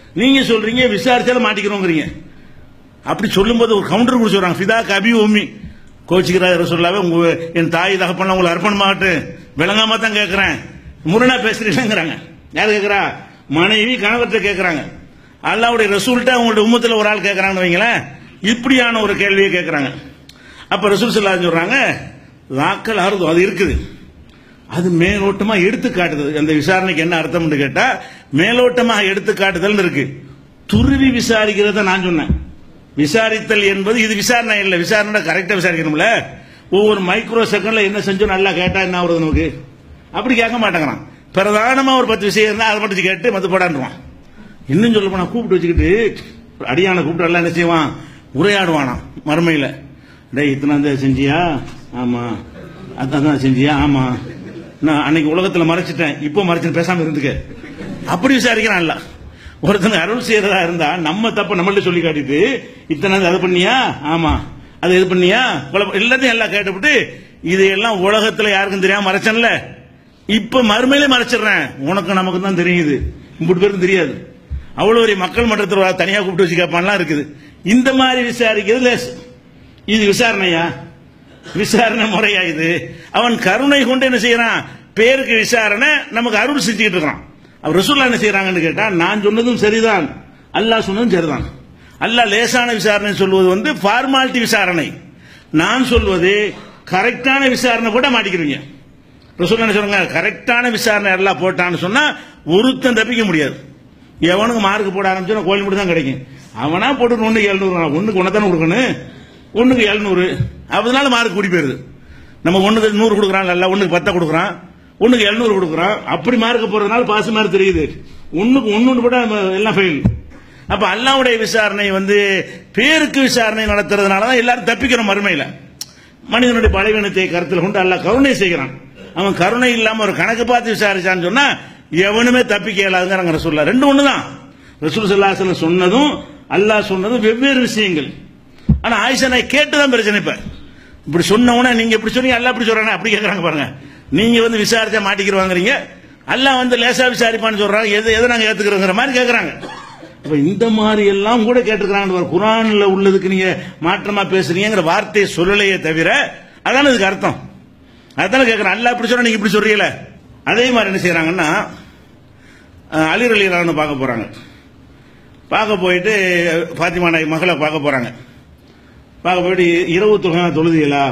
நீங்க சொல்றீங்க விசாரிச்சாலும் மாட்டிக்கிறோங்கிறீங்க அப்படி சொல்லும்போது ஒரு கவுண்டர் கூட சொல்றாங்க ஃபிதா கபி உம்மி கோச்சிக்கிறாரு சொல்லாவே உங்க என் தாய் தகப்பன உங்களை அர்ப்பணமாகட்டு விளங்காம தான் கேட்கிறேன் முரணா பேசுறீங்கிறாங்க யார் கேட்கிறா மனைவி கணவர்கிட்ட கேட்கறாங்க அல்லாவுடைய ரசூல்ட்ட அவங்களுடைய உம்மத்துல ஒரு ஆள் கேட்கறாங்கன்னு வைங்களேன் இப்படியான ஒரு கேள்வியை கேட்கறாங்க அப்ப ரசூல் சொல்லா சொல்றாங்க வாக்கள் அறுதும் அது இருக்குது அது மேலோட்டமா எடுத்து காட்டுது அந்த விசாரணைக்கு என்ன அர்த்தம்னு கேட்டா மேலோட்டமாக எடுத்து காட்டுதல் இருக்கு துருவி விசாரிக்கிறத நான் சொன்னேன் விசாரித்தல் என்பது இது விசாரணை இல்ல விசாரணை கரெக்டா விசாரிக்கணும்ல ஒவ்வொரு மைக்ரோ செகண்ட்ல என்ன செஞ்சோம் நல்லா கேட்டா என்ன வருது நமக்கு அப்படி கேட்க மாட்டேங்கிறான் பிரதானமா ஒரு பத்து விஷயம் இருந்தா அதை மட்டும் கேட்டு மத்து போடான்றான் இன்னும் சொல்ல போனா கூப்பிட்டு வச்சுக்கிட்டு அடியான கூப்பிட்டு எல்லாம் என்ன செய்வான் உரையாடுவானாம் மறுமையில டேய் இத்தனை செஞ்சியா ஆமா அதான் செஞ்சியா ஆமா நான் அன்னைக்கு உலகத்துல மறைச்சிட்டேன் இப்போ மறைச்சு பேசாம இருந்துக்க அப்படி விசாரிக்கிறான் இல்ல ஒருத்தங்க அருள் செய்யறதா இருந்தா நம்ம தப்ப நம்மள்ட்ட சொல்லி காட்டிட்டு இத்தனை அதை பண்ணியா ஆமா அது இது பண்ணியா கொலை- எல்லாத்தையும் எல்லாம் கேட்டுவிட்டு இதையெல்லாம் உலகத்துல யாருக்கும் தெரியாம மறைச்சன்ல இப்ப மறுமையிலே மறைச்சிடுறேன் உனக்கு நமக்கு தான் தெரியுது இப்படி பேருக்கும் தெரியாது அவ்வளவு ஒரு மக்கள் மன்றத்தில் தனியா கூப்பிட்டு வச்சு கேட்பான்லாம் இருக்குது இந்த மாதிரி விசாரிக்கிறது லேஸ் இது விசாரணையா விசாரணை முறையா இது அவன் கருணை கொண்டு என்ன செய்யறான் பேருக்கு விசாரணை நமக்கு அருள் செஞ்சுக்கிட்டு இருக்கான் அவர் ரசூல்லா என்ன செய்யறாங்கன்னு கேட்டா நான் சொன்னதும் சரிதான் அல்லாஹ் சொன்னதும் சரிதான் அல்லாஹ் லேசான விசாரணை சொல்வது வந்து ஃபார்மாலிட்டி விசாரணை நான் சொல்வது கரெக்டான விசாரணை கூட மாட்டிக்கிறீங்க ரசூல் என்ன சொல்றாங்க கரெக்டான விசாரணை எல்லாம் போட்டான்னு சொன்னா ஒருத்தன் தப்பிக்க முடியாது எவனுக்கு மார்க் போட ஆரம்பிச்சா கோயில் மட்டும் தான் கிடைக்கும் அவனா போட்டு ஒண்ணுக்கு எழுநூறு ஒண்ணுக்கு ஒன்னதானே கொடுக்கணும் ஒண்ணுக்கு எழுநூறு அதனால மார்க் கூடி போயிருது நம்ம ஒண்ணுக்கு நூறு கொடுக்குறான் இல்ல ஒண்ணுக்கு பத்தை கொடுக்குறான் ஒண்ணுக்கு எழுநூறு கொடுக்குறான் அப்படி மார்க் போறதுனால பாஸ் மாதிரி தெரியுது ஒண்ணுக்கு ஒன்னு கூட நம்ம எல்லாம் ஃபெயில் அப்ப அல்லாவுடைய விசாரணை வந்து பேருக்கு விசாரணை நடத்துறதுனால தான் எல்லாரும் தப்பிக்கிறோம் மறுமையில மனிதனுடைய பலவீனத்தை கருத்தில் கொண்டு அல்லாஹ் கருணை செய்கிறான் அவன் கருணை இல்லாம ஒரு கணக்கு பார்த்து விசாரிச்சான்னு சொன்னா எவனுமே தப்பிக்க இயலாதுங்கிறாங்க ரசூல்லா ரெண்டு ஒண்ணுதான் ரசூல் சல்லாஹ் சொன்னதும் அல்லாஹ் சொன்னதும் வெவ்வேறு விஷயங்கள் ஆனா ஆயிஷா நான் கேட்டுதான் பிரச்சனை இப்ப இப்படி சொன்ன உடனே நீங்க இப்படி சொன்னீங்க அல்லாஹ் இப்படி சொல்றாங்க அப்படி கேக்குறாங்க பாருங்க நீங்க வந்து விசாரிச்சா மாட்டிக்கிறவாங்கிறீங்க அல்லாஹ் வந்து லேசா விசாரிப்பான்னு சொல்றாங்க எது எதை நாங்க ஏத்துக்கிறோங்கிற மாதிரி கேக்குறாங்க அப்ப இந்த மாதிரி எல்லாம் கூட கேட்டுக்கிறாங்க குரான்ல உள்ளதுக்கு நீங்க மாற்றமா பேசுறீங்கிற வார்த்தையை சொல்லலையே தவிர அதான இதுக்கு அர்த்தம் அதான கேக்குறேன் அல்லாஹ் இப்படி சொல்ற நீங்க இப்படி சொல்றீங்களே அதே மாதிரி என்ன செய்யறாங்கன்னா அஹ், அலி அலிரான்னு பார்க்க போறாங்க பார்க்க போயிட்டு பாத்திமா நாய் மகளை பார்க்க போறாங்க பார்க்க போயிட்டு இரவு தொகை தொழுதியலா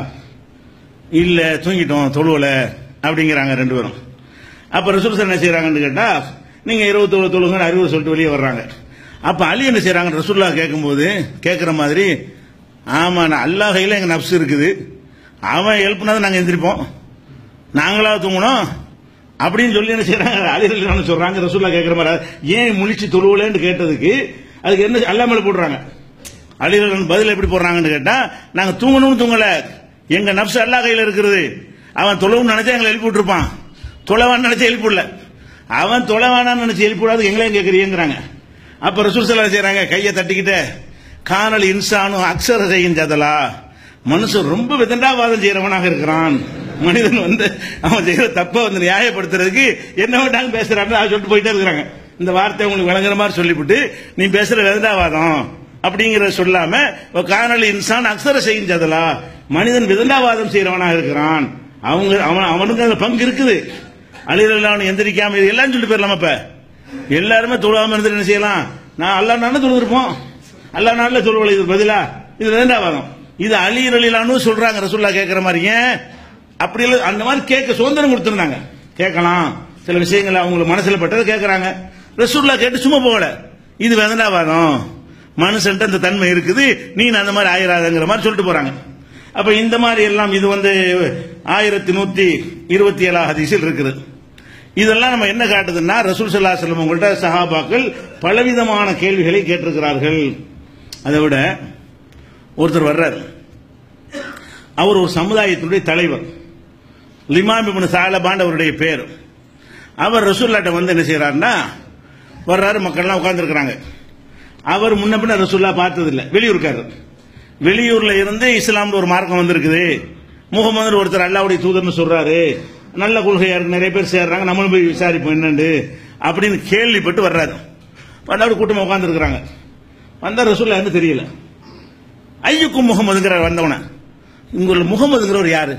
இல்ல தூங்கிட்டோம் தொழுவல அப்படிங்கிறாங்க ரெண்டு பேரும் அப்ப ரசூல் சார் என்ன செய்யறாங்கன்னு கேட்டா நீங்க இருபத்தி தொழு தொழுங்க அறிவு சொல்லிட்டு வெளியே வர்றாங்க அப்ப அலி என்ன செய்யறாங்க ரசூல்லா கேட்கும்போது கேட்கிற மாதிரி ஆமா நான் அல்லாஹ் கையில எங்க நப்சு இருக்குது அவன் எழுப்புனதை நாங்க எந்திரிப்போம் நாங்களா தூங்கணும் அப்படின்னு சொல்லி என்ன செய்யறாங்க அலிரல் சொல்றாங்க ரசூல்லா கேட்கிற மாதிரி ஏன் முழிச்சு தொழுவலன்னு கேட்டதுக்கு அதுக்கு என்ன அல்லாமல் போடுறாங்க அலிரல் பதில் எப்படி போடுறாங்கன்னு கேட்டா நாங்க தூங்கணும்னு தூங்கல எங்க நப்சு அல்லா கையில இருக்கிறது அவன் தொழவுன்னு நினைச்சா எங்களை எழுப்பி விட்டுருப்பான் தொலைவான்னு நினைச்சு எழுப்பி விடல அவன் தொலைவானான்னு நினைச்சு எழுப்பி விடாது எங்களையும் கேட்கறீங்கிறாங்க அப்ப ரசூல் சல்லா செய்யறாங்க கையை தட்டிக்கிட்டு காணல் இன்சானும் அக்ஷர செய்கின்றதலா மனுஷன் ரொம்ப விதண்டாவாதம் செய்யறவனாக இருக்கிறான் மனிதன் வந்து அவன் செய்யற தப்ப வந்து நியாயப்படுத்துறதுக்கு என்ன வேண்டாலும் பேசுறான்னு அதை சொல்லிட்டு போயிட்டே இருக்கிறாங்க இந்த வார்த்தை உங்களுக்கு விளங்குற மாதிரி சொல்லிவிட்டு நீ பேசுற விதண்டாவாதம் அப்படிங்கறத சொல்லாம காணல் இன்சான் அக்ஷர செய்கின்றதலா மனிதன் விதண்டாவாதம் செய்யறவனாக இருக்கிறான் அவங்க அவன் அவனுக்கு அந்த பங்கு இருக்குது அழிரல் அவன் எந்திரிக்காம இது எல்லாம் சொல்லிட்டு போயிடலாம் இப்ப எல்லாருமே தொழுவாம இருந்து என்ன செய்யலாம் நான் அல்லா நாள் தொழுதிருப்போம் அல்லா நாள்ல தொழுவலை இது பதிலா இது வேண்டாவாதம் இது அலி ரலிலான்னு சொல்றாங்க ரசூல்லா கேட்கிற மாதிரி ஏன் அப்படி இல்ல அந்த மாதிரி கேட்க சுதந்திரம் கொடுத்திருந்தாங்க கேட்கலாம் சில விஷயங்கள் அவங்களுக்கு மனசுல பட்டதை கேட்கறாங்க ரசூல்லா கேட்டு சும்மா போகல இது வேதனாவாதம் மனுஷன்ட்ட அந்த தன்மை இருக்குது நீ அந்த மாதிரி ஆயிராதங்கிற மாதிரி சொல்லிட்டு போறாங்க அப்ப இந்த மாதிரி எல்லாம் இது வந்து ஆயிரத்தி நூத்தி இருபத்தி ஏழாம் ஹதீஸில் இருக்குது இதெல்லாம் நம்ம என்ன காட்டுதுன்னா ரசூல் சல்லா செல்லம் உங்கள்கிட்ட சஹாபாக்கள் பலவிதமான கேள்விகளை கேட்டிருக்கிறார்கள் அதை விட ஒருத்தர் வர்றார் அவர் ஒரு சமுதாயத்தினுடைய தலைவர் லிமாம் இப்னு சாலபான் அவருடைய பேர் அவர் ரசூல்லாட்ட வந்து என்ன செய்யறாருன்னா வர்றாரு மக்கள்லாம் உட்கார்ந்துருக்கிறாங்க அவர் முன்ன பின்ன ரசூல்லா பார்த்ததில்லை வெளியூர்க்காரர் வெளியூர்ல இருந்து இஸ்லாம்ல ஒரு மார்க்கம் வந்திருக்குது முகமது ஒருத்தர் அல்லாவுடைய தூதர்னு சொல்றாரு நல்ல கொள்கையா இருக்கு நிறைய பேர் சேர்றாங்க நம்மளும் போய் விசாரிப்போம் என்னண்டு அப்படின்னு கேள்விப்பட்டு வர்றாரு வந்து அப்படி கூட்டமா உட்காந்துருக்குறாங்க வந்தா ரசூல்லா யாருன்னு தெரியல ஐயுக்கும் முகமதுங்கிற வந்தவன உங்கள முகமதுங்கிறவர் யாரு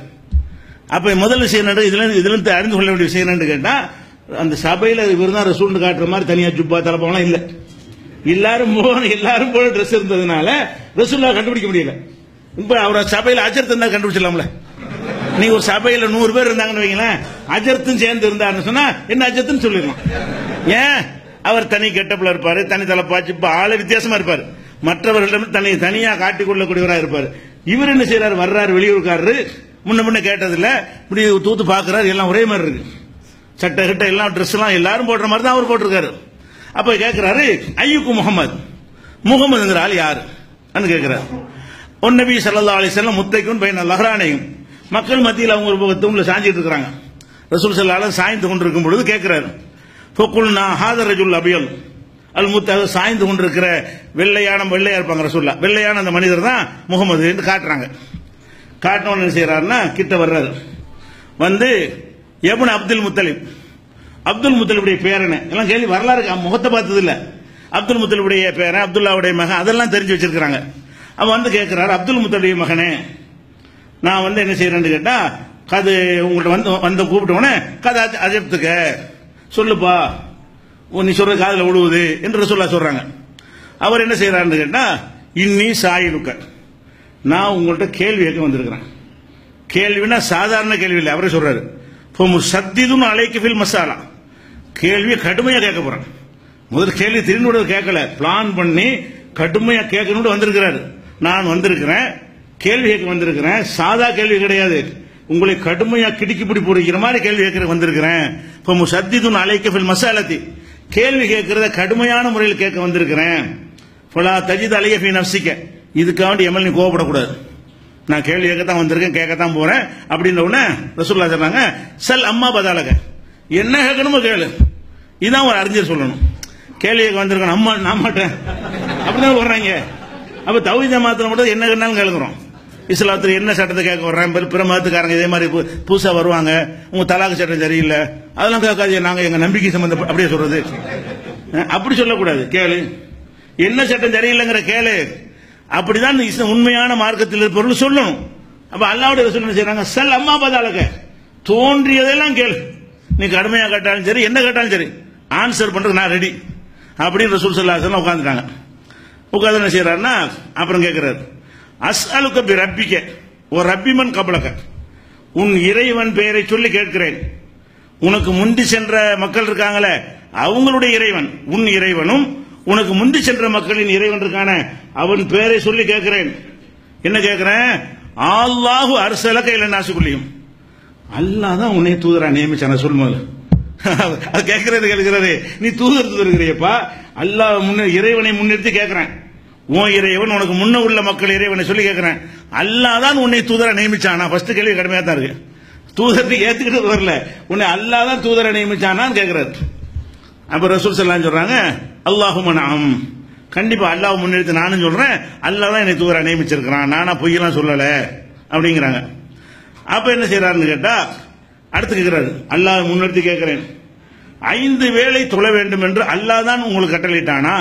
அப்ப முதல் விஷயம் என்ன இதுல இதுல இருந்து அறிந்து கொள்ள வேண்டிய விஷயம் என்னன்னு கேட்டா அந்த சபையில இவர் தான் ரசூல்னு காட்டுற மாதிரி தனியா ஜுப்பா தலப்பம்லாம் இல்ல எல்லாரும் முகம் எல்லாரும் போல ட்ரெஸ் இருந்ததுனால ரசூல்லா கண்டுபிடிக்க முடியல இப்ப அவர சபையில அஜர்த் இருந்தா கண்டுபிடிச்சலாம்ல நீங்க ஒரு சபையில நூறு பேர் இருந்தாங்கன்னு வைங்களேன் அஜர்த்தும் சேர்ந்து இருந்தாருன்னு சொன்னா என்ன அஜர்த்துன்னு சொல்லிடலாம் ஏன் அவர் தனி கெட்டப்ல இருப்பாரு தனி தலைப்பாச்சு இப்ப ஆளு வித்தியாசமா இருப்பாரு மற்றவர்களிடம் தனி தனியா காட்டிக் கொள்ளக்கூடியவரா இருப்பாரு இவர் என்ன செய்யறாரு வர்றாரு வெளியூர்காரரு முன்ன முன்ன கேட்டதில்ல இப்படி தூத்து பாக்குறாரு எல்லாம் ஒரே மாதிரி இருக்கு சட்டை கிட்ட எல்லாம் ட்ரெஸ் எல்லாம் எல்லாரும் போடுற மாதிரி தான் அவர் போட்டிருக்காரு அப்ப கேட்கிறாரு ஐயுக்கு முகமது முகமதுங்கிற ஆள் யாரு கேட்கிறாரு ஒன் நபி சல்லா அலிசல்லம் முத்தைக்கும் பையன் லஹ்ரானையும் மக்கள் மத்தியில் அவங்க ஒரு தூண்ல சாஞ்சிட்டு இருக்கிறாங்க ரசூல் சல்லால சாய்ந்து கொண்டிருக்கும் பொழுது கேட்கிறாரு ஃபக்குல் நான் ஹாதர் ரஜுல் அபியல் அல் முத்தாக சாய்ந்து கொண்டிருக்கிற வெள்ளையான வெள்ளையா இருப்பாங்க ரசூல்லா வெள்ளையான அந்த மனிதர் தான் முகமது என்று காட்டுறாங்க காட்டினவன் என்ன செய்யறாருன்னா கிட்ட வர்றாரு வந்து எபன் அப்துல் முத்தலிப் அப்துல் முத்தலிபுடைய பேரன் எல்லாம் கேள்வி வரலாறு முகத்தை பார்த்தது இல்ல அப்துல் முத்தலிபுடைய பேரன் அப்துல்லாவுடைய மகன் அதெல்லாம் தெரிஞ்சு வச்சிருக்காங்க அவன் வந்து கேட்கிறாரு அப்துல் முத்தலிபுடைய மகனே நான் வந்து என்ன செய்யறேன்னு கேட்டா கது உங்கள்ட்ட வந்து வந்து கூப்பிட்டவனே கதை அஜப்துக்க சொல்லுப்பா உன் நீ சொல்ற காதுல விழுவுது என்று சொல்ல சொல்றாங்க அவர் என்ன செய்யறாருன்னு கேட்டா இன்னி சாயிலுக்க நான் உங்கள்ட்ட கேள்வி கேட்க வந்திருக்கிறேன் கேள்வினா சாதாரண கேள்வி இல்லை அவரே சொல்றாரு சத்திதும் அலைக்கு ஃபில் மசாலா கேள்வியை கடுமையா கேட்க போறேன் முதல் கேள்வி திரும்ப கேட்கல பிளான் பண்ணி கடுமையா கேட்கணும்னு வந்திருக்கிறாரு நான் வந்திருக்கிறேன் கேள்வி கேட்க வந்திருக்கிறேன் சாதா கேள்வி கிடையாது உங்களை கடுமையா கிடுக்கி பிடி பிடிக்கிற மாதிரி கேள்வி கேட்க வந்திருக்கிறேன் இப்போ சத்திதுன் அலைக்க ஃபில் மசாலத்தி கேள்வி கேட்கறத கடுமையான முறையில் கேட்க வந்திருக்கிறேன் ஃபலா தஜித் அலைய ஃபி நப்சிக்க இதுக்காண்டி எம்எல் நீ கோவப்படக்கூடாது நான் கேள்வி கேட்கத்தான் வந்திருக்கேன் கேட்கத்தான் போறேன் அப்படின்ற உடனே ரசூல்லா சொன்னாங்க செல் அம்மா பதாலக என்ன கேட்கணுமோ கேளு இதான் ஒரு அறிஞர் சொல்லணும் கேள்வி கேட்க வந்திருக்கணும் அம்மா நான் மாட்டேன் அப்படிதான் வர்றாங்க அப்ப தௌஹீத் ஜமாத்துல மட்டும் என்ன கேட்டாலும் கேட்கிறோம் இஸ்லாத்துல என்ன சட்டத்தை கேட்க வர்றேன் பிற மதத்துக்காரங்க இதே மாதிரி புதுசா வருவாங்க உங்க தலாக்கு சட்டம் சரியில்லை அதெல்லாம் கேட்காது நாங்க எங்க நம்பிக்கை சம்பந்தம் அப்படியே சொல்றது அப்படி சொல்லக்கூடாது கேளு என்ன சட்டம் சரியில்லைங்கிற கேளு அப்படிதான் உண்மையான மார்க்கத்தில் இருப்பவர்கள் சொல்லணும் அப்ப அல்லாவுடைய ரசூல் செய்யறாங்க செல் அம்மா பதாலக தோன்றியதெல்லாம் கேளு நீ கடுமையா கேட்டாலும் சரி என்ன கேட்டாலும் சரி ஆன்சர் பண்றது நான் ரெடி அப்படின்னு ரசூல் சல்லாஹ் உட்காந்துட்டாங்க உட்காந்து என்ன செய்யறாருன்னா அப்புறம் கேட்கிறாரு அஸ் அலுக்க பி ரப்பிக்க ஒரு ரப்பிமன் கபலக்க உன் இறைவன் பெயரை சொல்லி கேட்கிறேன் உனக்கு முந்தி சென்ற மக்கள் இருக்காங்களே அவங்களுடைய இறைவன் உன் இறைவனும் உனக்கு முந்தி சென்ற மக்களின் இறைவன் இருக்கான அவன் பேரை சொல்லி கேட்கிறேன் என்ன கேட்கிறேன் அல்லாஹு அரசலக்க இல்ல நாசுக்குள்ளியும் அல்லாஹ் தான் உன்னை தூதரா நியமிச்சான சொல்லும்போது அது கேட்கறது கேட்கிறது நீ தூதர் தூதருக்கிறியப்பா அல்லாஹ் முன்ன இறைவனை முன்னிறுத்தி கேட்கிறேன் உன் இறைவன் உனக்கு முன்ன உள்ள மக்கள் இறைவனை சொல்லி கேட்கிறேன் அல்லாஹ் தான் உன்னை தூதரா நியமிச்சானா ஃபர்ஸ்ட் கேள்வி கடுமையா தான் இருக்கு தூதருக்கு ஏத்துக்கிட்டு வரல உன்னை அல்லாஹ் தான் தூதரை நியமிச்சானான்னு கேட்கிறாரு அப்ப ரசூல் சல்லாம் சொல்றாங்க அல்லாஹு நாம் கண்டிப்பா அல்லாஹ் முன்னெடுத்து நானும் சொல்றேன் அல்லாஹ் தான் என்னை தூதரா நியமிச்சிருக்கிறான் நானா பொய்யெல்லாம் சொல்லல அப்படிங்கிறாங்க அப்ப என்ன செய்யறாருன்னு கேட்டா அடுத்து கேட்கிறாரு அல்லாஹ் முன்னெடுத்து கேட்கிறேன் ஐந்து வேளை தொழ வேண்டும் என்று அல்லாஹ் தான் உங்களுக்கு கட்டளையிட்டானா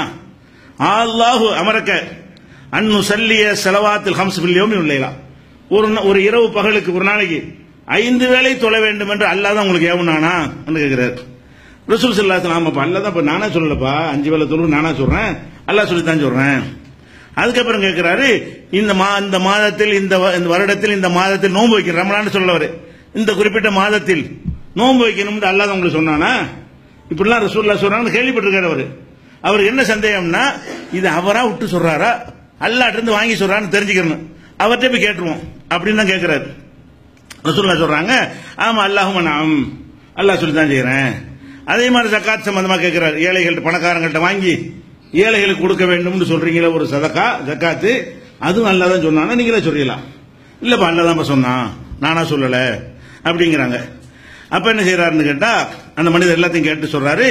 அல்லாஹு அமரக்க அன்னு சல்லிய செலவாத்தில் ஹம்ஸ் பில்லியோம் இல்லையா ஒரு ஒரு இரவு பகலுக்கு ஒரு நாளைக்கு ஐந்து வேளை தொழ வேண்டும் என்று அல்லாஹ் தான் உங்களுக்கு ஏவுனானா கேட்கிறாரு ரசூல் சல்லாஸ் ஆமாப்பா அல்லா தான் இப்ப நானா சொல்லலப்பா அஞ்சு வேலை தொழுவு நானா சொல்றேன் அல்லாஹ் சொல்லி தான் சொல்றேன் அதுக்கப்புறம் கேட்கிறாரு இந்த மா இந்த மாதத்தில் இந்த இந்த வருடத்தில் இந்த மாதத்தில் நோன்பு வைக்கணும் ரமலான்னு சொல்லவர் இந்த குறிப்பிட்ட மாதத்தில் நோன்பு வைக்கணும்னு அல்லாத உங்களுக்கு சொன்னானா இப்படிலாம் ரசூல்லா சொல்றாங்கன்னு கேள்விப்பட்டிருக்காரு அவரு அவருக்கு என்ன சந்தேகம்னா இது அவரா விட்டு சொல்றாரா அல்லாட்ட இருந்து வாங்கி சொல்றான்னு தெரிஞ்சுக்கணும் அவர்கிட்ட போய் கேட்டுருவோம் அப்படின்னு தான் கேட்கிறாரு ரசூல்லா சொல்றாங்க ஆமா அல்லாஹும் நாம் அல்லாஹ் சொல்லி தான் செய்யறேன் அதே மாதிரி ஜக்காத் சம்பந்தமா கேட்கிறார் ஏழைகள்ட்ட பணக்காரங்கள்ட்ட வாங்கி ஏழைகளுக்கு கொடுக்க வேண்டும்னு சொல்றீங்களா ஒரு சதக்கா ஜக்காத்து அதுவும் அல்லா தான் சொன்னானா நீங்களே சொல்றீங்களா இல்லப்பா அல்லா தான் சொன்னான் நானா சொல்லல அப்படிங்கிறாங்க அப்ப என்ன செய்யறாருன்னு கேட்டா அந்த மனிதர் எல்லாத்தையும் கேட்டு சொல்றாரு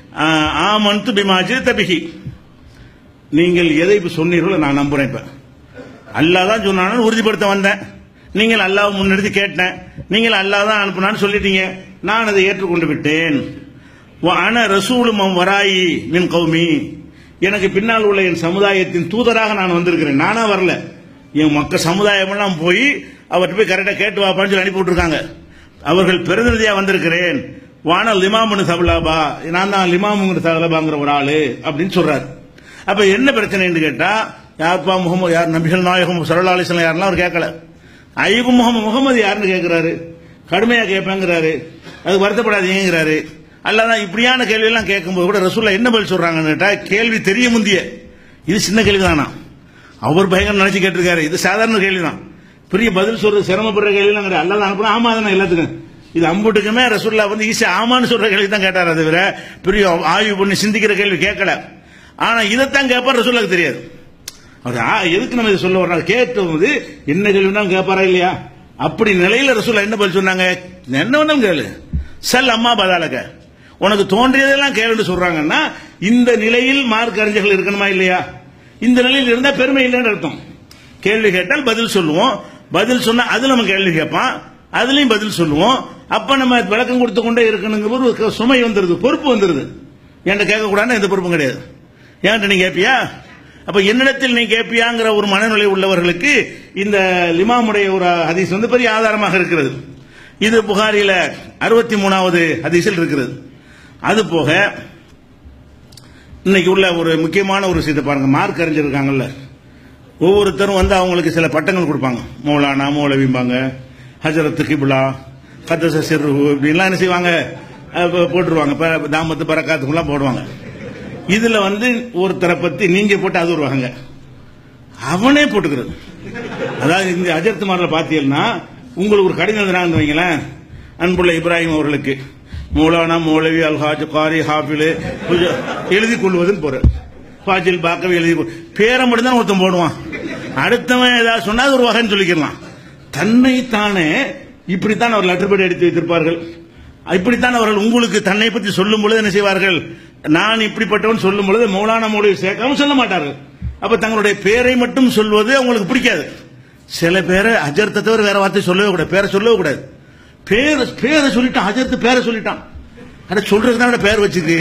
ஆமன்து பிமாஜி தபிகி நீங்கள் எதை இப்ப சொன்னீர்களோ நான் நம்புறேன் இப்ப அல்லாஹ் தான் சொன்னான்னு உறுதிப்படுத்த வந்தேன் நீங்கள் அல்லாஹ் முன்னெடுத்து கேட்டேன் நீங்கள் அல்லாஹ் தான் அனுப்புனான்னு சொல்லிட்டீங்க நான் அதை ஏற்றுக்கொண்டு விட்டேன் அன ரசூலும் வராயி மின் கௌமி எனக்கு பின்னால் உள்ள என் சமுதாயத்தின் தூதராக நான் வந்திருக்கிறேன் நானா வரல என் மக்கள் சமுதாயம் எல்லாம் போய் அவர்கிட்ட போய் கரெக்டா கேட்டு வாப்பான்னு சொல்லி அனுப்பி விட்டுருக்காங்க அவர்கள் பிரதிநிதியா வந்திருக்கிறேன் வானல் லிமாமுன்னு சபலாபா நான் தான் லிமாமுங்கிற சபலாபாங்கிற ஒரு ஆளு அப்படின்னு சொல்றாரு அப்ப என்ன பிரச்சனைன்னு கேட்டா யார்ப்பா முகமது யார் நபிகள் நாயகம் சரலா அலிஸ்லாம் யாரெல்லாம் அவர் கேட்கல ஐபு முகமது முகமது யாருன்னு கேட்கிறாரு கடுமையா கேட்பேங்கிறாரு அது வருத்தப்படாதீங்கிறாரு அல்லாதான் இப்படியான கேள்வி எல்லாம் கேட்கும்போது கூட ரசூல்லா என்ன பதில் சொல்றாங்கன்னு கேட்டா கேள்வி தெரிய முந்திய இது சின்ன கேள்வி தானா அவர் பயங்கர நினைச்சு கேட்டிருக்காரு இது சாதாரண கேள்வி தான் பெரிய பதில் சொல்றது சிரமப்படுற கேள்வி எல்லாம் கிடையாது அல்லாத அனுப்புனா ஆமா தானே எல்லாத்துக்கும் இது அம்புட்டுக்குமே ரசூல்லா வந்து ஈஸியா ஆமான்னு சொல்ற கேள்வி தான் கேட்டார் அது தவிர பெரிய ஆய்வு பண்ணி சிந்திக்கிற கேள்வி கேட்கல ஆனா இதைத்தான் கேட்பார் ரசூல்லாக்கு தெரியாது அவர் ஆ, எதுக்கு நம்ம இதை சொல்ல வர்றோம் கேட்டபோது என்ன கேள்வினா கேட்பாரா இல்லையா அப்படி நிலையில ரசூல்லா என்ன பதில் சொன்னாங்க என்ன வேணும் கேளு சல் அம்மா பதாலக உனக்கு தோன்றியதெல்லாம் கேளுன்னு சொல்றாங்கன்னா இந்த நிலையில் மார்க் அறிஞர்கள் இருக்கணுமா இல்லையா இந்த நிலையில் இருந்தா பெருமை இல்லைன்னு அர்த்தம் கேள்வி கேட்டால் பதில் சொல்லுவோம் பதில் சொன்னா அது நம்ம கேள்வி கேட்பான் அதுலயும் பதில் சொல்லுவோம் அப்ப நம்ம விளக்கம் கொடுத்து கொண்டே இருக்கணுங்கிற ஒரு சுமை வந்துருது பொறுப்பு வந்துருது என்கிட்ட கேட்க கூடாதுன்னா எந்த பொறுப்பும் கிடையாது ஏன்ட்ட நீ கேட்பியா அப்ப என்னிடத்தில் நீ கேட்பியாங்கிற ஒரு மனநிலை உள்ளவர்களுக்கு இந்த லிமாமுடைய ஒரு ஹதீஸ் வந்து பெரிய ஆதாரமாக இருக்கிறது இது புகாரில அறுபத்தி மூணாவது ஹதீஸில் இருக்கிறது அது போக இன்னைக்கு உள்ள ஒரு முக்கியமான ஒரு விஷயத்தை பாருங்க மார்க் அறிஞ்சிருக்காங்கல்ல ஒவ்வொருத்தரும் வந்து அவங்களுக்கு சில பட்டங்கள் கொடுப்பாங்க மௌலானா மௌலவிம்பாங்க ஹஜரத்து கிபுலா கத்தச சிறு இப்படின்லாம் என்ன செய்வாங்க அஹ் போ- போட்டுருவாங்க ப- தாமத்து பறக்காத்துக்குலாம் போடுவாங்க இதுல வந்து ஒருத்தரை பத்தி நீங்க போட்டு அது ஒரு வகைங்க அவனே போட்டுக்கிறது அதாவது இந்த அஜர்த் மாரில் பார்த்தீங்கன்னா உங்களுக்கு ஒரு கடிதம் எழுதுறாங்கன்னு வைங்களேன் அன்புள்ள இப்ராஹிம் அவர்களுக்கு மௌலானா மௌலவி அல்ஹாஜ் காரி ஹாஃபிலு கொஞ்சம் எழுதி கொள்வதுன்னு போற ஃபாஜில் பாக்கவி எழுதி கொள்- பேரை மட்டும் தான் ஒருத்தன் போடுவான் அடுத்தவன் ஏதாவது சொன்னா அது ஒரு வகைன்னு சொல்லிக்கலாம் தன்னைத்தானே இப்படித்தான் அவர் லெட்டர் பேட் எடுத்து வைத்திருப்பார்கள் இப்படித்தான் அவர்கள் உங்களுக்கு தன்னை பற்றி சொல்லும் பொழுது என்ன செய்வார்கள் நான் இப்படிப்பட்டவன் சொல்லும் பொழுது மௌலானா மௌலவி சேர்க்காம சொல்ல மாட்டார்கள் அப்ப தங்களுடைய பேரை மட்டும் சொல்வது அவங்களுக்கு பிடிக்காது சில பேரை அஜர்த்தை தவிர வேற வார்த்தை சொல்லவே கூடாது பேரை சொல்லவே கூடாது பேரை பேரை சொல்லிட்டான் அஜர்த்து பேரை சொல்லிட்டான் அட சொல்றதுக்கு தான் பேர் வச்சுக்கு